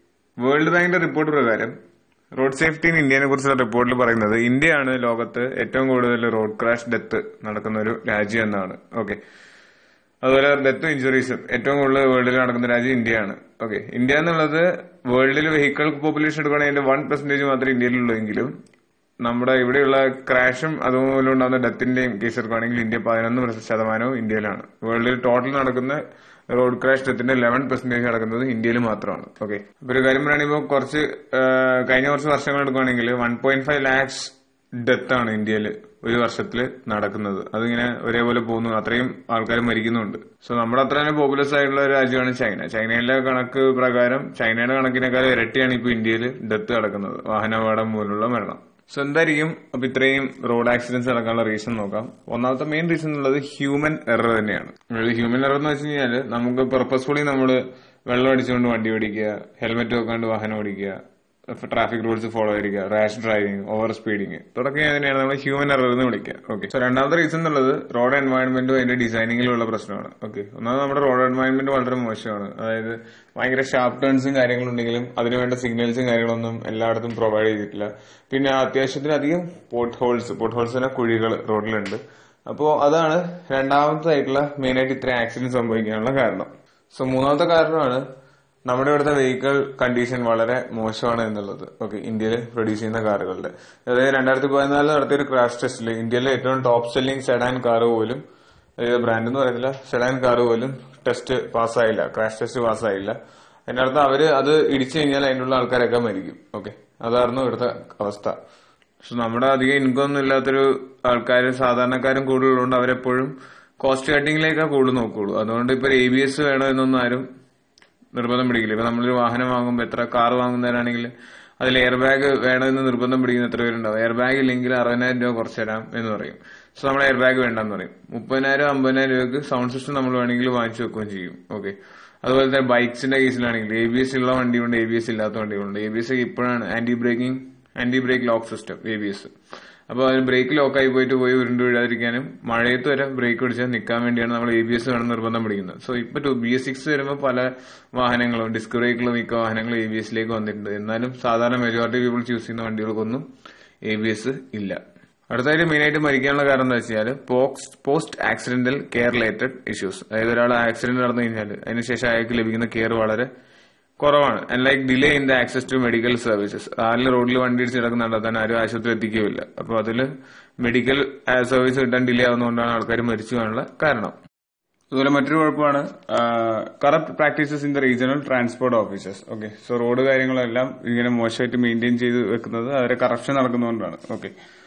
വേൾഡ് ബാങ്കിന്റെ റിപ്പോർട്ട് പ്രകാരം റോഡ് സേഫ്റ്റി ഇൻ ഇന്ത്യനെ കുറിച്ചുള്ള റിപ്പോർട്ടിൽ പറയുന്നത് ഇന്ത്യയാണ് ലോകത്ത് ഏറ്റവും കൂടുതൽ റോഡ് ക്രാഷ് ഡെത്ത് നടക്കുന്ന ഒരു രാജ്യം എന്നാണ് ഓക്കെ അതുപോലെ ഡെത്തും ഇഞ്ചുറീസും ഏറ്റവും കൂടുതൽ വേൾഡിൽ നടക്കുന്ന രാജ്യം ഇന്ത്യയാണ് ഓക്കെ ഇന്ത്യ എന്നുള്ളത് വേൾഡിൽ വെഹിക്കിൾ പോപ്പുലേഷൻ എടുക്കുകയാണെങ്കിൽ അതിന്റെ വൺ പെർസെന്റേജ് മാത്രമേ ഇന്ത്യയിലുള്ളൂ എങ്കിലും നമ്മുടെ ഇവിടെയുള്ള ക്രാഷും അതുപോലെ ഉണ്ടാകുന്ന ഡെത്തിന്റെയും കേസ് എടുക്കുകയാണെങ്കിൽ ഇന്ത്യ പതിനൊന്ന് ശതമാനവും ഇന്ത്യയിലാണ് വേൾഡിൽ ടോട്ടൽ നടക്കുന്ന റോഡ് ക്രാഷ് ഡെത്തിന്റെ ലെവൻ പെർസെന്റേജ് നടക്കുന്നത് ഇന്ത്യയിൽ മാത്രമാണ് ഓക്കെ അപ്പൊ ഒരു കാര്യം പറയുകയാണെങ്കിൽ കുറച്ച് ആ, കഴിഞ്ഞ കുറച്ച് വർഷങ്ങൾ എടുക്കുകയാണെങ്കിൽ one point five lakhs death ആണ് ഇന്ത്യയിൽ ഒരു വർഷത്തിൽ നടക്കുന്നത് അതിങ്ങനെ ഒരേപോലെ പോകുന്നു അത്രയും ആൾക്കാർ മരിക്കുന്നുണ്ട് സോ നമ്മുടെ അത്ര തന്നെ പോപ്പുലസ് ആയിട്ടുള്ള ഒരു രാജ്യമാണ് ചൈന ചൈനയിലെ കണക്ക് പ്രകാരം ചൈനയുടെ കണക്കിനേക്കാൾ ഇരട്ടിയാണ് ഇപ്പൊ ഇന്ത്യയിൽ ഡെത്ത് നടക്കുന്നത് വാഹനാപകടം മൂലമുള്ള മരണം സോ എന്തായിരിക്കും അപ്പൊ ഇത്രയും റോഡ് ആക്സിഡന്റ്സ് നടക്കാനുള്ള റീസൺ നോക്കാം ഒന്നാമത്തെ മെയിൻ റീസൺ എന്നുള്ളത് ഹ്യൂമൻ എറർ തന്നെയാണ് അതായത് ഹ്യൂമൻ എറർ എന്ന് വെച്ച് കഴിഞ്ഞാൽ നമുക്ക് പർപ്പസ്ഫുള്ളി നമ്മൾ വെള്ളം അടിച്ചുകൊണ്ട് വണ്ടി ഓടിക്കുക ഹെൽമെറ്റ് വെക്കാണ്ട് വാഹനം ഓടിക്കുക ട്രാഫിക് റൂൾസ് ഫോളോ ചെയ്തിരിക്കുക റാഷ് ഡ്രൈവിംഗ് ഓവർ സ്പീഡിങ് തുടങ്ങിയ തന്നെയാണ് നമ്മൾ ഹ്യൂമൻ എറർ എന്ന് വിളിക്കുക ഓക്കെ സോ രണ്ടാമത്തെ റീസൺ എന്നുള്ളത് റോഡ് എൻവയോൺമെന്റും അതിന്റെ ഡിസൈനിങ്ങിലുള്ള പ്രശ്നമാണ് ഓക്കെ ഒന്നാമത് നമ്മുടെ റോഡ് എൻവയോൺമെന്റ് വളരെ മോശമാണ് അതായത് ഭയങ്കര ഷാർപ്പ് ടേൺസും കാര്യങ്ങളുണ്ടെങ്കിലും അതിനുവേണ്ട സിഗ്നൽസും കാര്യങ്ങളൊന്നും എല്ലായിടത്തും പ്രൊവൈഡ് ചെയ്തിട്ടില്ല പിന്നെ അത്യാവശ്യത്തിലധികം പോട്ട് ഹോൾസ് പോട്ട് ഹോൾസിനെ കുഴികൾ റോഡിലുണ്ട് അപ്പോൾ അതാണ് രണ്ടാമതായിട്ടുള്ള മെയിനായിട്ട് ഇത്രയും ആക്സിഡന്റ് സംഭവിക്കാനുള്ള കാരണം സോ മൂന്നാമത്തെ കാരണമാണ് നമ്മുടെ ഇവിടുത്തെ വെഹിക്കിൾ കണ്ടീഷൻ വളരെ മോശമാണ് എന്നുള്ളത് ഓക്കെ ഇന്ത്യയിൽ പ്രൊഡ്യൂസ് ചെയ്യുന്ന കാറുകളുടെ അതായത് രണ്ടായിരത്തി പതിനാലിൽ നടത്തിയ ഒരു ക്രാഷ് ടെസ്റ്റിൽ ഇന്ത്യയിലെ ഏറ്റവും ടോപ്പ് സെല്ലിംഗ് സെഡാൻ കാർ പോലും അതായത് ബ്രാൻഡ് എന്ന് പറയുന്നില്ല സെഡാൻ കാർ പോലും ടെസ്റ്റ് പാസ്സായില്ല ക്രാഷ് ടെസ്റ്റ് പാസ്സായില്ല അതിന്റെ അർത്ഥം അവര് അത് ഇടിച്ചു കഴിഞ്ഞാൽ അതിനുള്ള ആൾക്കാരൊക്കെ മരിക്കും ഓക്കെ അതായിരുന്നു ഇവിടുത്തെ അവസ്ഥ പക്ഷെ നമ്മുടെ അധികം ഇൻകം ഒന്നും ഇല്ലാത്തൊരു ആൾക്കാർ സാധാരണക്കാരും കൂടുതലുള്ളതുകൊണ്ട് അവരെപ്പോഴും കോസ്റ്റ് കട്ടിങ്ങിലേക്കാണ് കൂടുതൽ നോക്കുള്ളൂ അതുകൊണ്ട് ഇപ്പൊ എ ബി എസ് വേണോ എന്നൊന്നും ആരും നിർബന്ധം പിടിക്കില്ല ഇപ്പൊ നമ്മളൊരു വാഹനം വാങ്ങുമ്പോൾ എത്ര കാർ വാങ്ങുന്നവരാണെങ്കിൽ അതിൽ എയർ ബാഗ് വേണമെന്ന് നിർബന്ധം പിടിക്കുന്ന എത്ര പേരുണ്ടാവും എയർ ബാഗ് ഇല്ലെങ്കിൽ അറുപതിനായിരം രൂപ കുറച്ച് തരാം എന്ന് പറയും സോ നമ്മൾ എയർ ബാഗ് വേണ്ടെന്ന് പറയും മുപ്പതിനായിരം അമ്പതിനായിരം രൂപയ്ക്ക് സൗണ്ട് സിസ്റ്റം നമ്മൾ വേണമെങ്കിൽ വാങ്ങിച്ചു വെക്കുകയും ചെയ്യും ഓക്കെ അതുപോലെ തന്നെ ബൈക്സിന്റെ കേസിലാണെങ്കിൽ എ ബി എസ് ഉള്ള വണ്ടിയുണ്ട് എ ബി എസ് ഇല്ലാത്ത വണ്ടികളുണ്ട് എ ബി എസ് ഇപ്പോഴാണ് anti braking anti brake lock system A B S അപ്പോൾ അതിന് ബ്രേക്ക് ലോക്കായി പോയിട്ട് പോയി ഉരുണ്ട് വീഴാതിരിക്കാനും മഴയത്ത് വരെ ബ്രേക്ക് പിടിച്ചാൽ നിൽക്കാൻ വേണ്ടിയാണ് നമ്മൾ എ ബി എസ് വേണം നിർബന്ധം പിടിക്കുന്നത് സോ ഇപ്പൊ ടു ബി എസ് സിക്സ് വരുമ്പോൾ പല വാഹനങ്ങളും ഡിസ്ക് ബ്രേക്കുള്ള മിക്ക വാഹനങ്ങളും എ ബി എസിലേക്ക് വന്നിട്ടുണ്ട് എന്നാലും സാധാരണ മെജോറിറ്റി പീപ്പിൾ ചൂസ് ചെയ്യുന്ന വണ്ടികൾക്കൊന്നും എ ബി എസ് ഇല്ല അടുത്തായിട്ട് മെയിനായിട്ട് മരിക്കാനുള്ള കാരണം എന്താ വെച്ചാൽ post accidental care related issues അതായത് ഒരാൾ ആക്സിഡന്റ് നടന്നു കഴിഞ്ഞാൽ അതിനുശേഷം അയാൾക്ക് ലഭിക്കുന്ന കെയർ വളരെ കുറവാണ് and like delay in the access to medical services ആരിൽ റോഡിൽ വണ്ടി ഇടിച്ച് കിടക്കുന്ന നടത്താൻ ആരും ആശുപത്രി എത്തിക്കുകയില്ല അപ്പോൾ അതിൽ മെഡിക്കൽ സർവീസ് കിട്ടാൻ ഡിലേ ആവുന്നതുകൊണ്ടാണ് ആൾക്കാർ മരിച്ചു പോകാനുള്ള കാരണം അതുപോലെ മറ്റൊരു കുഴപ്പമാണ് corrupt practices in the regional transport officers okay so road കാര്യങ്ങളെല്ലാം ഇങ്ങനെ മോശമായിട്ട് മെയിൻറ്റെയിൻ ചെയ്ത് വെക്കുന്നത് അവരെ കറപ്ഷൻ നടക്കുന്നതുകൊണ്ടാണ് ഓക്കെ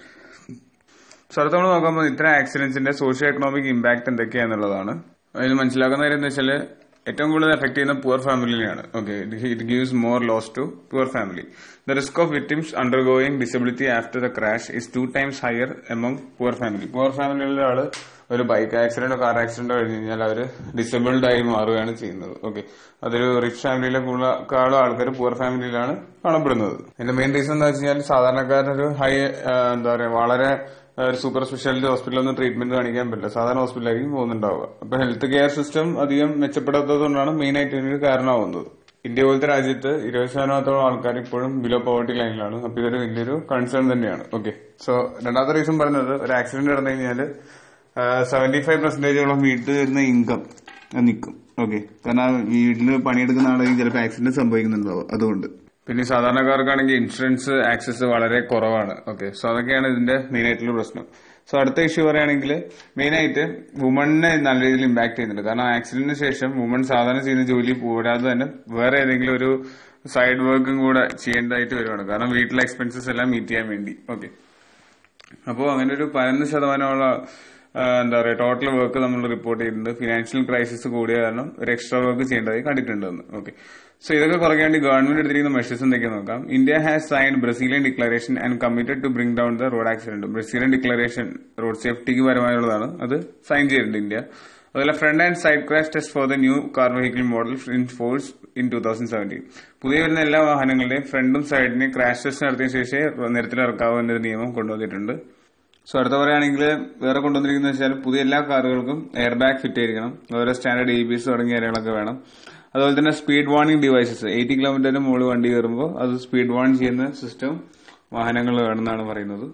സോ അടുത്ത നമ്മൾ നോക്കാൻ പോകുന്നത് ഇത്തരം ആക്സിഡന്റ്സിന്റെ സോഷ്യോ എക്കണോമിക് ഇമ്പാക്ട് എന്തൊക്കെയാന്നുള്ളതാണ് അതിൽ മനസ്സിലാക്കുന്ന കാര്യം എന്താ വെച്ചാൽ ഏറ്റവും കൂടുതൽ എഫക്ട് ചെയ്യുന്ന പുവർ ഫാമിലിയാണ് okay it gives more loss to poor family the risk of victims undergoing disability after the crash is two times higher among poor family poor ഫാമിലിയിലെ ആള് ഒരു ബൈക്ക് ആക്സിഡന്റോ കാർ ആക്സിഡന്റോ കഴിഞ്ഞ് കഴിഞ്ഞാൽ അവർ ഡിസേബിൾഡ് ആയി മാറുകയാണ് ചെയ്യുന്നത് ഓക്കെ അതൊരു റിച്ച് ഫാമിലിയിലെ കൂടുതലും ആൾക്കാർ പുവർ ഫാമിലിയിലാണ് കാണപ്പെടുന്നത് അതിന്റെ മെയിൻ റീസൺ എന്താ വെച്ച് കഴിഞ്ഞാൽ സാധാരണക്കാരനൊരു ഹൈ എന്താ പറയാ വളരെ ഒരു സൂപ്പർ സ്പെഷ്യാലിറ്റി ഹോസ്പിറ്റലൊന്നും ട്രീറ്റ്മെന്റ് കാണിക്കാൻ പറ്റില്ല സാധാരണ ഹോസ്പിറ്റലായിരിക്കും പോകുന്നുണ്ടാവുക അപ്പൊ ഹെൽത്ത് കെയർ സിസ്റ്റം അധികം മെച്ചപ്പെടാത്തത് കൊണ്ടാണ് മെയിൻ ആയിട്ട് ഇതിന് കാരണമാവുന്നത് ഇന്ത്യ പോലത്തെ രാജ്യത്ത് ഇരുപത് ശതമാനത്തോളം ആൾക്കാർ ഇപ്പോഴും ബിലോ പോവർട്ടി ലൈനിലാണ് അപ്പൊ ഇതൊരു വലിയൊരു കൺസേൺ തന്നെയാണ് ഓക്കെ സോ രണ്ടാമത്തെ റീസൺ പറഞ്ഞത് ഒരു ആക്സിഡന്റ് നടന്നു കഴിഞ്ഞാൽ സെവന്റി ഫൈവ് പെർസെന്റേജോളം വീട്ടിൽ വരുന്ന ഇൻകം നിൽക്കും ഓക്കെ കാരണം വീട്ടിൽ പണിയെടുക്കുന്ന ആളാണെങ്കിൽ ചിലപ്പോൾ ആക്സിഡന്റ് സംഭവിക്കുന്നുണ്ടാവും അതുകൊണ്ട് പിന്നെ സാധാരണക്കാർക്കാണെങ്കിൽ ഇൻഷുറൻസ് ആക്സസ് വളരെ കുറവാണ് ഓക്കെ സോ അതൊക്കെയാണ് ഇതിന്റെ മെയിൻ ആയിട്ടുള്ള പ്രശ്നം സോ അടുത്ത ഇഷ്യൂ പറയുകയാണെങ്കിൽ മെയിൻ ആയിട്ട് വുമണിനെ നല്ല രീതിയിൽ ഇമ്പാക്ട് ചെയ്യുന്നുണ്ട് കാരണം ആക്സിഡന്റിന് ശേഷം വുമൺ സാധാരണ ചെയ്യുന്ന ജോലി കൂടാതെ തന്നെ വേറെ ഏതെങ്കിലും ഒരു സൈഡ് വർക്കും കൂടെ ചെയ്യേണ്ടതായിട്ട് വരുവാണ് കാരണം വീട്ടിലെ എക്സ്പെൻസസ് എല്ലാം മീറ്റ് ചെയ്യാൻ വേണ്ടി ഓക്കെ അപ്പോൾ അങ്ങനെ ഒരു പതിനൊന്ന് ശതമാനമുള്ള എന്താ പറയുക ടോട്ടൽ വർക്ക് നമ്മൾ റിപ്പോർട്ട് ചെയ്തിട്ടുണ്ട് ഫിനാൻഷ്യൽ ക്രൈസിസ് കൂടിയ കാരണം ഒരു എക്സ്ട്രാ വർക്ക് ചെയ്യേണ്ടതായി കണ്ടിട്ടുണ്ടെന്ന് ഓക്കെ സോ ഇതൊക്കെ കുറയ്ക്കാൻ വേണ്ടി ഗവൺമെന്റ് എടുത്തിരിക്കുന്ന മെഷേഴ്സ് എന്തൊക്കെയാണ് നോക്കാം India has signed Brazilian declaration and committed to bring down the road accident Brazilian declaration road സേഫ്റ്റിക്ക് പരമായുള്ളതാണ് അത് സൈൻ ചെയ്തിട്ടുണ്ട് ഇന്ത്യ അതുപോലെ front and side crash test for the new car vehicle model in force in two thousand seventeen പുതിയ വരുന്ന എല്ലാ വാഹനങ്ങളുടെയും ഫ്രണ്ടും സൈഡിനെയും ക്രാഷ് ടെസ്റ്റ് നടത്തിയ ശേഷം നിരത്തിലിറക്കാവൂ എന്നൊരു നിയമം കൊണ്ടുവന്നിട്ടുണ്ട് സോ അടുത്ത പറയുകയാണെങ്കിൽ വേറെ കൊണ്ടുവന്നിരിക്കുന്നത് വെച്ചാൽ പുതിയ എല്ലാ കാറുകൾക്കും എയർ ബാഗ് ഫിറ്റ് ചെയ്തിരിക്കണം അതുപോലെ സ്റ്റാൻഡേർഡ് എ ബി എസ് തുടങ്ങിയ കാര്യങ്ങളൊക്കെ വേണം അതുപോലെ തന്നെ സ്പീഡ് വാർണിംഗ് ഡിവൈസസ് എയ്റ്റി കിലോമീറ്ററിന് മുകളിൽ വണ്ടി കയറുമ്പോൾ അത് സ്പീഡ് വാൺ ചെയ്യുന്ന സിസ്റ്റം വാഹനങ്ങൾ വേണമെന്നാണ് പറയുന്നത്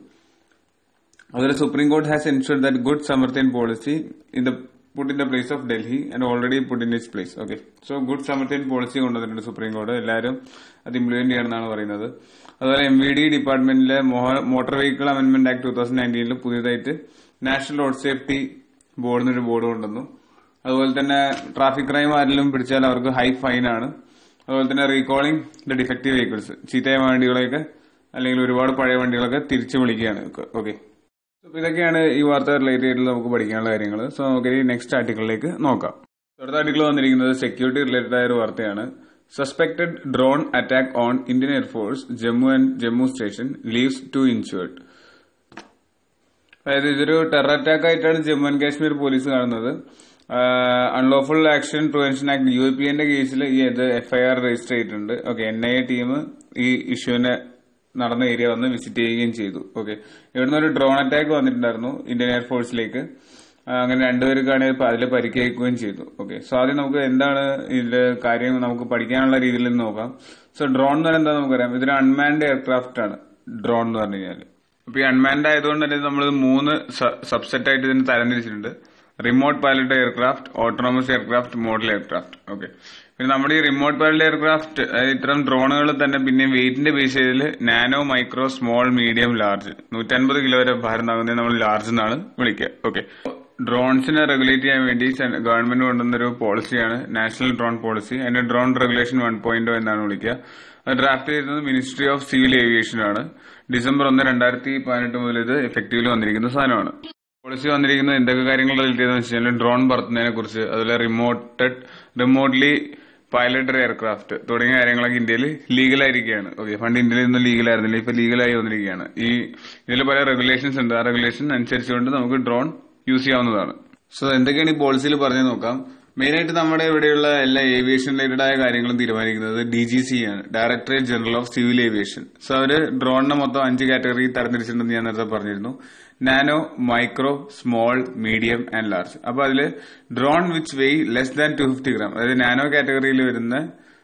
അതുപോലെ supreme court has ensured that good Samaritan policy in the put in the place of Delhi and already put in its place okay so good Samaritan policy കൊണ്ടുവന്നിട്ടുണ്ട് സുപ്രീം കോടതി എല്ലാവരും അത് ഇംപ്ലിമെന്റ് ചെയ്യണമെന്നാണ് പറയുന്നത് അതുപോലെ എം വി ഡി ഡിപ്പാർട്ട്മെന്റിലെ motor vehicle amendment act two thousand നയൻറ്റീനിൽ പുതിയതായിട്ട് നാഷണൽ റോഡ് സേഫ്റ്റി ബോർഡിന് ഒരു ബോർഡ് കൊണ്ടുവന്നു അതുപോലെ തന്നെ ട്രാഫിക് ക്രൈം ആരെങ്കിലും പിടിച്ചാൽ അവർക്ക് ഹൈ ഫൈൻ ആണ് അതുപോലെ തന്നെ റീകോളിംഗ് ദ ഡിഫക്റ്റീവ് വെഹിക്കിൾസ് ചീത്തയായ വണ്ടികളെയൊക്കെ അല്ലെങ്കിൽ ഒരുപാട് പഴയ വണ്ടികളൊക്കെ തിരിച്ചു വിളിക്കുകയാണ് ഓക്കെ ഇതൊക്കെയാണ് ഈ വാർത്ത റിലേറ്റ് ചെയ്തിട്ട് നമുക്ക് പഠിക്കാനുള്ള കാര്യങ്ങൾ സോ നമുക്ക് നെക്സ്റ്റ് ആർട്ടിക്കിളിലേക്ക് നോക്കാം അടുത്ത ആർട്ടിക്കിൾ വന്നിരിക്കുന്നത് സെക്യൂരിറ്റി റിലേറ്റഡ് ആയ ഒരു വാർത്തയാണ് suspected drone attack on Indian air force Jammu and Jammu station leaves two injured അതായത് ഇതൊരു ടെറർ അറ്റാക്ക് ആയിട്ടാണ് ജമ്മു ആൻഡ് കാശ്മീർ പോലീസ് കാണുന്നത് unlawful action prevention act U P എന്റെ കേസിൽ ഈ ഇത് എഫ്ഐആർ രജിസ്റ്റർ ചെയ്തിട്ടുണ്ട് okay N I A team ഈ ഇഷ്യൂവിനെ നടന്ന ഏരിയ വന്ന് വിസിറ്റ് ചെയ്യുകയും ചെയ്തു ഓക്കെ ഇവിടുന്ന് ഒരു ഡ്രോൺ അറ്റാക്ക് വന്നിട്ടുണ്ടായിരുന്നു ഇന്ത്യൻ എയർഫോഴ്സിലേക്ക് അങ്ങനെ രണ്ടുപേർക്കാണ് അതിൽ പരിക്കേൽക്കുകയും ചെയ്തു ഓക്കെ സോ ആദ്യം നമുക്ക് എന്താണ് ഇതിന്റെ കാര്യം നമുക്ക് പഠിക്കാനുള്ള രീതിയിൽ നിന്ന് നോക്കാം സോ ഡ്രോൺ എന്ന് പറയുന്നത് എന്താ നമുക്കറിയാം ഇതൊരു അൺമാൻഡ് എയർക്രാഫ്റ്റ് ആണ് ഡ്രോൺ എന്ന് പറഞ്ഞു കഴിഞ്ഞാൽ അപ്പൊ ഈ അൺമാൻഡ് ആയതുകൊണ്ട് തന്നെ നമ്മൾ മൂന്ന് സബ്സെറ്റ് ആയിട്ട് ഇതിന് തരംതിരിച്ചിട്ടുണ്ട് remote pilot aircraft autonomous aircraft model aircraft okay പിന്നെ നമ്മുടെ ഈ റിമോട്ട് പൈലറ്റ് എയർക്രാഫ്റ്റ് ഇത്തരം ഡ്രോണുകൾ തന്നെ പിന്നെ വെയിറ്റിന്റെ ബേസിൽ nano micro small medium large നൂറ്റൻപത് കിലോ വരെ ഭാരം താങ്ങുന്നത് നമ്മൾ ലാർജ് എന്നാണ് വിളിക്കുക ഓക്കെ ഡ്രോൺസിനെ റെഗുലേറ്റ് ചെയ്യാൻ വേണ്ടി ഗവൺമെന്റ് കൊണ്ടുവന്നൊരു പോളിസിയാണ് നാഷണൽ ഡ്രോൺ പോളിസി അതിന്റെ ഡ്രോൺ റെഗുലേഷൻ വൺ പോയിന്റ് എന്നാണ് വിളിക്കുക അത് ഡ്രാഫ്റ്റ് ചെയ്യുന്നത് മിനിസ്ട്രി ഓഫ് സിവിൽ ഏവിയേഷൻ ആണ് ഡിസംബർ ഒന്ന് രണ്ടായിരത്തി പതിനെട്ട് മുതൽ ഇത് എഫക്റ്റീവിൽ വന്നിരിക്കുന്ന സാധനമാണ് പോളിസി വന്നിരിക്കുന്നത് എന്തൊക്കെ കാര്യങ്ങൾ റിലേറ്റ് ചെയ്തെന്ന് വെച്ചാൽ ഡ്രോൺ പറത്തുന്നതിനെ കുറിച്ച് അതുപോലെ റിമോട്ടഡ് റിമോട്ട്ലി പൈലറ്റഡ് എയർക്രാഫ്റ്റ് തുടങ്ങിയ കാര്യങ്ങളൊക്കെ ഇന്ത്യയിൽ ലീഗലായിരിക്കുകയാണ് ഓക്കെ പണ്ട് ഇന്ത്യയിൽ നിന്ന് ലീഗലായിരുന്നില്ല ഇപ്പൊ ലീഗലായി വന്നിരിക്കുകയാണ് ഈ ഇതിൽ പല റെഗുലേഷൻസ് ഉണ്ട് ആ റെഗുലേഷൻ അനുസരിച്ചുകൊണ്ട് നമുക്ക് ഡ്രോൺ യൂസ് ചെയ്യാവുന്നതാണ് സോ എന്തൊക്കെയാണ് ഈ പോളിസിയിൽ പറഞ്ഞു നോക്കാം മെയിനായിട്ട് നമ്മുടെ ഇവിടെയുള്ള എല്ലാ ഏവിയേഷൻ റിലേറ്റഡ് ആയ കാര്യങ്ങളും തീരുമാനിക്കുന്നത് ഡി ജി സി ആണ് directorate general of civil aviation so അവര് ഡ്രോണിനെ മൊത്തം അഞ്ച് കാറ്റഗറി തരംതിരിച്ചിട്ടുണ്ടെന്ന് ഞാൻ നേരത്തെ പറഞ്ഞിരുന്നു nano micro small medium and large അപ്പൊ അതില് drone which weigh less than two fifty gram അതായത് നാനോ കാറ്റഗറിയിൽ വരുന്ന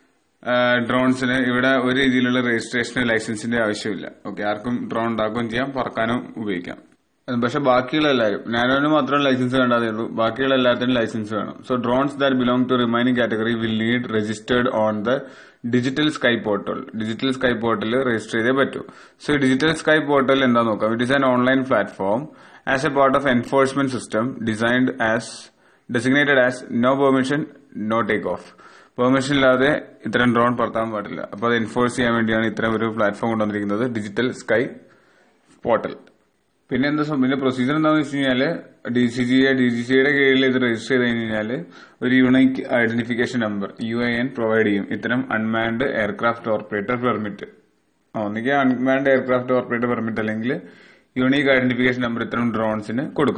ഡ്രോൺസിന് ഇവിടെ ഒരു രീതിയിലുള്ള രജിസ്ട്രേഷന് ലൈസൻസിന്റെ ആവശ്യമില്ല ഓക്കെ ആർക്കും ഡ്രോൺ ഉണ്ടാക്കുകയും ചെയ്യാം പറക്കാനും ഉപയോഗിക്കാം പക്ഷെ ബാക്കിയുള്ള എല്ലാവരും നാനോന് മാത്രം ലൈസൻസ് വേണ്ടാതേ ഉള്ളൂ ബാക്കിയുള്ള എല്ലാത്തിനും ലൈസൻസ് വേണം so drones that belong to remaining category will need registered on the digital sky portal digital sky portal register ചെയ്തേ പറ്റൂ സോ ഡിജിറ്റൽ സ്കൈ പോർട്ടൽ എന്താ നോക്കാം it is an online platform as a part of enforcement system designed as designated as no permission no take off permission ഇല്ലാതെ ഇത്തരം ഡ്രോൺ പറത്താൻ പാടില്ല അപ്പൊ അത് എൻഫോഴ്സ് ചെയ്യാൻ വേണ്ടിയാണ് ഇത്തരം ഒരു പ്ലാറ്റ്ഫോം കൊണ്ടുവന്നിരിക്കുന്നത് ഡിജിറ്റൽ സ്കൈ പോർട്ടൽ പിന്നെ എന്താ പിന്നെ പ്രൊസീജിയർ എന്താണെന്ന് വെച്ച് കഴിഞ്ഞാല് D C G D G സിയുടെ കീഴിൽ ഇത് രജിസ്റ്റർ ചെയ്ത് കഴിഞ്ഞാൽ ഒരു unique identification number U I N provide ചെയ്യും ഇത്തരം അൺമാൻഡ് എയർക്രാഫ്റ്റ് ഓപ്പറേറ്റർ പെർമിറ്റ് ഒന്നുകിൽ അൺമാൻഡ് എയർക്രാഫ്റ്റ് ഓപ്പറേറ്റർ പെർമിറ്റ് അല്ലെങ്കിൽ യുണീക്ക് ഐഡന്റിഫിക്കേഷൻ നമ്പർ ഇത്തരം ഡ്രോൺസിന് കൊടുക്കും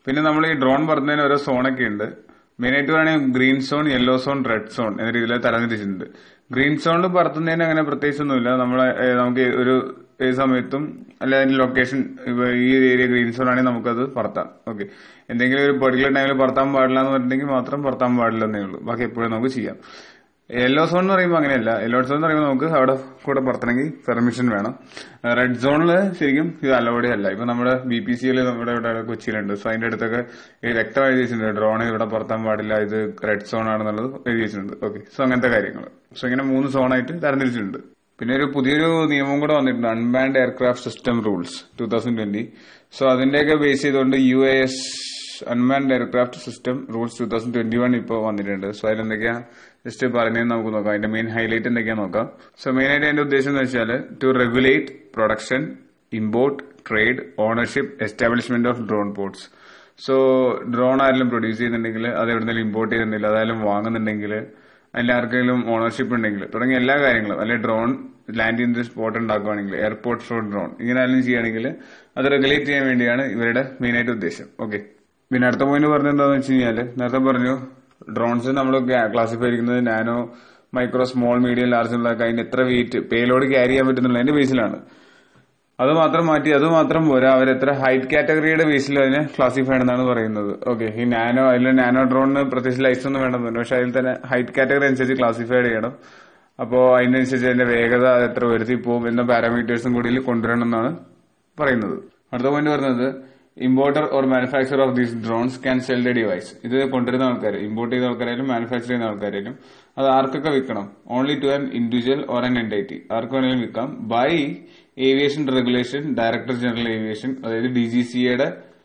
പിന്നെ നമ്മൾ ഈ ഡ്രോൺ പറഞ്ഞതിന് ഓരോ സോണൊക്കെ ഉണ്ട് മെയിനായിട്ട് പറയുകയാണെങ്കിൽ green zone yellow zone red zone എന്ന രീതിയിൽ തരംതിരിച്ചിട്ടുണ്ട് ഗ്രീൻ സോണിൽ പറത്തുന്നതിന് അങ്ങനെ പ്രത്യേകിച്ചൊന്നുമില്ല നമ്മളെ ഏഹ്, നമുക്ക് ഒരു ഏത് സമയത്തും അല്ലെ അതിന്റെ ലൊക്കേഷൻ ഈ ഏരിയ ഗ്രീൻ സോൺ ആണെങ്കിൽ നമുക്കത് പറത്താം ഓക്കെ എന്തെങ്കിലും ഒരു പെർട്ടിക്കുലർ ടൈമിൽ പറത്താൻ പാടില്ല എന്ന് പറഞ്ഞിട്ടുണ്ടെങ്കിൽ മാത്രം പറത്താൻ പാടില്ല എന്നേ ഉള്ളൂ ബാക്കി എപ്പോഴും നമുക്ക് ചെയ്യാം യെല്ലോ സോൺ എന്ന് പറയുമ്പോൾ അങ്ങനെയല്ല യെല്ലോ സോൺ എന്ന് പറയുമ്പോൾ നമുക്ക് അവിടെ കൂടെ പറത്തണമെങ്കിൽ പെർമിഷൻ വേണം റെഡ് സോണിൽ ശരിക്കും ഇത് അലോഡേ അല്ല ഇപ്പൊ നമ്മുടെ ബി പി സിയിൽ നമ്മുടെ ഇവിടെ കൊച്ചിയിലുണ്ട് സോ അതിന്റെ അടുത്തൊക്കെ ഈ വ്യക്തമായി എഴുതി വെച്ചിട്ടുണ്ട് ഡ്രോൺ ഇവിടെ പറത്താൻ പാടില്ല ഇത് റെഡ് സോൺ ആണെന്നുള്ളത് എഴുതി വെച്ചിട്ടുണ്ട് ഓക്കെ സോ അങ്ങനത്തെ കാര്യങ്ങൾ സോ ഇങ്ങനെ മൂന്ന് സോണായിട്ട് തരംതിരിച്ചിട്ടുണ്ട് പിന്നെ ഒരു പുതിയൊരു നിയമം കൂടെ വന്നിട്ടുണ്ട് unmanned aircraft system rules two thousand twenty so അതിന്റെയൊക്കെ ബേസ് ചെയ്തുകൊണ്ട് U A S unmanned aircraft system rules two thousand twenty one ഇപ്പോൾ വന്നിട്ടുണ്ട് സോ അതിലെന്തൊക്കെയാ ജസ്റ്റ് പറഞ്ഞതെന്ന് നമുക്ക് നോക്കാം അതിന്റെ മെയിൻ ഹൈലൈറ്റ് എന്തൊക്കെയാ നോക്കാം സോ മെയിൻ ആയിട്ട് അതിന്റെ ഉദ്ദേശം എന്ന് വെച്ചാൽ to regulate production import trade ownership establishment of drone ports so drone ആരെങ്കിലും പ്രൊഡ്യൂസ് ചെയ്യുന്നുണ്ടെങ്കിൽ അത് എവിടെന്നെങ്കിലും ഇമ്പോർട്ട് ചെയ്യുന്നുണ്ടെങ്കിൽ അതായാലും വാങ്ങുന്നുണ്ടെങ്കിൽ അതിൽ ആർക്കെങ്കിലും ഓണർഷിപ്പ് ഉണ്ടെങ്കിൽ തുടങ്ങിയ എല്ലാ കാര്യങ്ങളും അല്ലെങ്കിൽ ഡ്രോൺ ലാൻഡ് ചെയ്യുന്ന സ്പോട്ട് ഉണ്ടാക്കുകയാണെങ്കിൽ എയർപോർട്ട് ഫോർ ഡ്രോൺ ഇങ്ങനെ ആരെങ്കിലും ചെയ്യുകയാണെങ്കിൽ അത് റെഗുലേറ്റ് ചെയ്യാൻ വേണ്ടിയാണ് ഇവരുടെ മെയിൻ ആയിട്ട് ഉദ്ദേശം ഓക്കെ പിന്നെ അടുത്ത പോയിന്റ് പറഞ്ഞത് എന്താണെന്ന് വെച്ച് കഴിഞ്ഞാല് നേരത്തെ പറഞ്ഞു ഡ്രോൺസ് നമ്മൾ ക്ലാസിഫൈ ചെയ്യുന്നത് nano micro small medium large ഉള്ളതൊക്കെ അതിന്റെ എത്ര വെയിറ്റ് പേലോഡ് ക്യാരി ചെയ്യാൻ പറ്റുന്നുള്ളതിന്റെ ബേസിലാണ് അത് മാത്രം മാറ്റി അത് മാത്രം പോരാ അവർ എത്ര ഹൈറ്റ് കാറ്റഗറിയുടെ ബേസിൽ അതിനെ ക്ലാസിഫൈ ആണെന്നാണ് പറയുന്നത് ഓക്കെ ഈ നാനോ അതിൽ നാനോ ഡ്രോണിന് പ്രത്യേകിച്ച് ലൈസൻസ് ഒന്നും വേണമെന്നുണ്ട് പക്ഷെ അതിൽ തന്നെ ഹൈറ്റ് കാറ്റഗറി അനുസരിച്ച് ക്ലാസിഫൈഡ് ചെയ്യണം അപ്പോൾ അതിനനുസരിച്ച് അതിന്റെ വേഗത അത് എത്ര ഉയർത്തി പോകും എന്ന പാരാമീറ്റേഴ്സും കൂടി ഇതിൽ കൊണ്ടുവരണം എന്നാണ് പറയുന്നത് അടുത്ത പോയിന്റ് പറയുന്നത് importer or manufacture of these drones can sell the device ഇത് കൊണ്ടുവരുന്ന ആൾക്കാർ ഇമ്പോർട്ട് ചെയ്ത ആൾക്കാരായാലും മാനുഫാക്ചർ ചെയ്യുന്ന ആൾക്കാരായാലും അത് ആർക്കൊക്കെ വിൽക്കണം only to an individual or an entity ആർക്ക് വേണമെങ്കിലും വിൽക്കാം by aviation regulation director general aviation അതായത് ഡി ജി സിയുടെ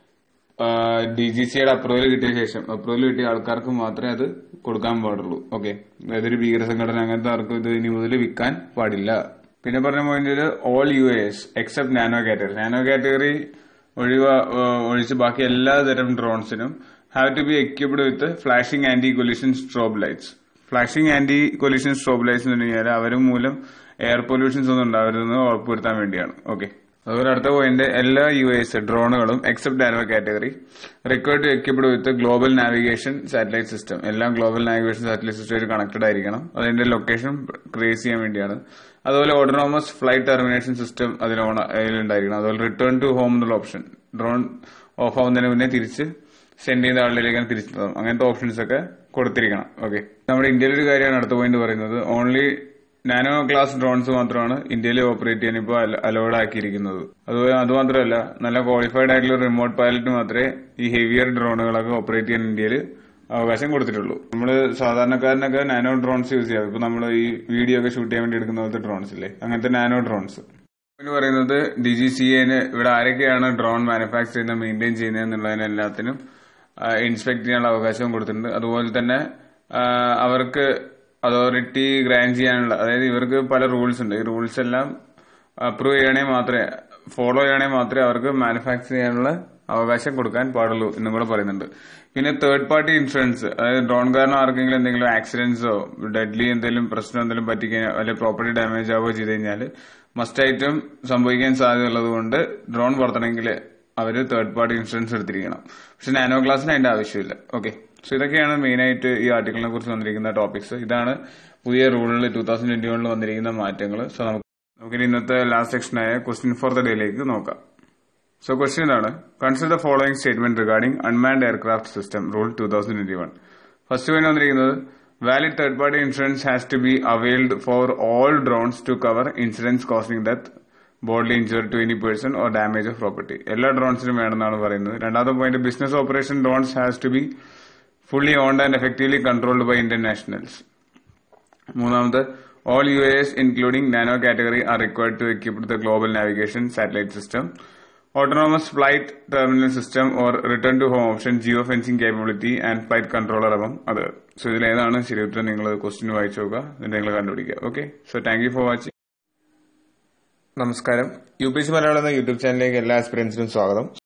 ഡി ജി സിയുടെ അപ്രൂവൽ കിട്ടിയ ശേഷം അപ്രൂവൽ കിട്ടിയ ആൾക്കാർക്ക് മാത്രമേ അത് കൊടുക്കാൻ പാടുള്ളൂ ഓക്കെ അതായത് ഒരു ഭീകര സംഘടന അങ്ങനത്തെ ആർക്കും ഇത് ഇനി മുതൽ വിൽക്കാൻ പാടില്ല പിന്നെ പറഞ്ഞ പോയിന്റിൽ all U S except nano category nano category ഒഴിവാ ഏഹ് ഒഴിച്ച് ബാക്കി എല്ലാ തരം ഡ്രോൺസിനും have to be equipped with flashing anti collision strobe lights flashing anti collision strobe lights എന്ന് പറഞ്ഞാൽ അവരും മൂലം എയർ പൊല്യൂഷൻസ് ഒന്നും ഉണ്ടാവരുതെന്ന് ഉറപ്പുവരുത്താൻ വേണ്ടിയാണ് ഓക്കെ അതുപോലെ അടുത്ത പോയിന്റ് എല്ലാ യു എസ് ഡ്രോണുകളും except nano category required to equipped with global navigation satellite system എല്ലാം global navigation satellite system connected ആയിരിക്കണം അതിന്റെ ലൊക്കേഷൻ ക്രിയേറ്റ് ചെയ്യാൻ വേണ്ടിയാണ് അതുപോലെ ഓട്ടോണോമസ് ഫ്ലൈറ്റ് ടെർമിനേഷൻ സിസ്റ്റം അതിൽ അതിലുണ്ടായിരിക്കണം അതുപോലെ റിട്ടേൺ ടു ഹോം എന്നുള്ള ഓപ്ഷൻ ഡ്രോൺ ഓഫ് ആവുന്നതിന് മുന്നേ തിരിച്ച് സെൻഡ് ചെയ്യുന്ന ആളിലേക്ക് തിരിച്ചു തരും അങ്ങനത്തെ ഓപ്ഷൻസ് ഒക്കെ കൊടുത്തിരിക്കണം ഓക്കെ നമ്മുടെ ഇന്ത്യയിലെ ഒരു കാര്യമാണ് അടുത്ത പോയിന്റ് പറയുന്നത് ഓൺലി നാനോ ക്ലാസ് ഡ്രോൺസ് മാത്രമാണ് ഇന്ത്യയിൽ ഓപ്പറേറ്റ് ചെയ്യാൻ ഇപ്പോൾ അലോഡ് ആക്കിയിരിക്കുന്നത് അതുപോലെ അതുമാത്രമല്ല നല്ല ക്വാളിഫൈഡ് ആയിട്ടുള്ള റിമോട്ട് പൈലറ്റ് മാത്രമേ ഈ ഹെവിയർ ഡ്രോണുകളൊക്കെ ഓപ്പറേറ്റ് ചെയ്യാൻ ഇന്ത്യയിൽ അവകാശം കൊടുത്തിട്ടുള്ളൂ നമ്മൾ സാധാരണക്കാരനൊക്കെ നാനോ ഡ്രോൺസ് യൂസ് ചെയ്യാം ഇപ്പൊ നമ്മൾ ഈ വീഡിയോ ഒക്കെ ഷൂട്ട് ചെയ്യാൻ വേണ്ടി എടുക്കുന്ന പോലത്തെ ഡ്രോൺസ് ഇല്ലേ അങ്ങനത്തെ നാനോ ഡ്രോൺസ് എന്ന് പറയുന്നത് ഡി ജി സി എന് ഇവിടെ ആരൊക്കെയാണ് ഡ്രോൺ മാനുഫാക്ചർ ചെയ്യുന്നത് മെയിൻറ്റെയിൻ ചെയ്യുന്നത് എന്നുള്ളതിന് എല്ലാത്തിനും ഇൻസ്പെക്ട് ചെയ്യാനുള്ള അവകാശവും കൊടുത്തിട്ടുണ്ട് അതുപോലെ തന്നെ ആ, അവർക്ക് അതോറിറ്റി ഗ്രാൻഡ് ചെയ്യാനുള്ള അതായത് ഇവർക്ക് പല റൂൾസ് ഉണ്ട് ഈ റൂൾസ് എല്ലാം അപ്രൂവ് ചെയ്യണേ മാത്രമേ ഫോളോ ചെയ്യണേ മാത്രമേ അവർക്ക് മാനുഫാക്ചർ ചെയ്യാനുള്ള അവകാശം കൊടുക്കാൻ പാടുള്ളൂ എന്നും കൂടെ പറയുന്നുണ്ട് പിന്നെ തേർഡ് പാർട്ടി ഇൻഷുറൻസ് അതായത് ഡ്രോൺ കാരണം ആർക്കെങ്കിലും എന്തെങ്കിലും ആക്സിഡന്റ്സോ ഡെഡ്ലി എന്തെങ്കിലും പ്രശ്നം എന്തെങ്കിലും പറ്റിക്കഴിഞ്ഞാൽ അല്ലെങ്കിൽ പ്രോപ്പർട്ടി ഡാമേജ് ആവുകയോ ചെയ്ത് കഴിഞ്ഞാൽ മസ്റ്റായിട്ടും സംഭവിക്കാൻ സാധ്യതയുള്ളത് കൊണ്ട് ഡ്രോൺ പുറത്തണമെങ്കിൽ അവര് തേർഡ് പാർട്ടി ഇൻഷുറൻസ് എടുത്തിരിക്കണം പക്ഷെ നാനോ ക്ലാസ്സിന് അതിന്റെ ആവശ്യമില്ല ഓക്കെ സോ ഇതൊക്കെയാണ് മെയിൻ ആയിട്ട് ഈ ആർട്ടിക്കിളിനെ കുറിച്ച് വന്നിരിക്കുന്ന ടോപ്പിക്സ് ഇതാണ് പുതിയ റൂളിൽ ടൂ തൗസൻഡ് ട്വന്റി വണ്ണിൽ വന്നിരിക്കുന്ന മാറ്റങ്ങൾ സോ നമുക്ക് നമുക്കിനി ഇന്നത്തെ ലാസ്റ്റ് സെക്ഷനായ ക്വസ്റ്റ്യൻ ഫോർ ദ ഡേയിലേക്ക് നോക്കാം സോ ക്വസ്റ്റ്യൻ ഇതാണ് consider the following statement regarding unmanned aircraft system rule two thousand twenty one first point വന്നിരിക്കുന്നത് valid third party insurance has to be availed for all drones to cover incidents causing death bodily injury to any person or damage of property എല്ലാ ഡ്രോൺസിനും വേണമെന്നാണ് പറയുന്നത് രണ്ടാമത്തെ point business operation drones has to be fully owned and effectively controlled by Indian nationals മൂന്നാമത് all U S including nano category are required to equipped the global navigation satellite system autonomous flight terminal system or return to home option geofencing capability and flight controller അപ്പം അത് സോ ഇതിലേതാണ് ശരി ഉത്തരം നിങ്ങൾ ക്വസ്റ്റ്യൻ വായിച്ചു നോക്കുക എന്നിട്ട് നിങ്ങൾ കണ്ടുപിടിക്കുക okay so thank you for watching നമസ്കാരം യു പി സി മലയാളം എന്ന യൂട്യൂബ് ചാനലിലേക്ക് എല്ലാ എക്സ്പീരിയൻസിനും സ്വാഗതം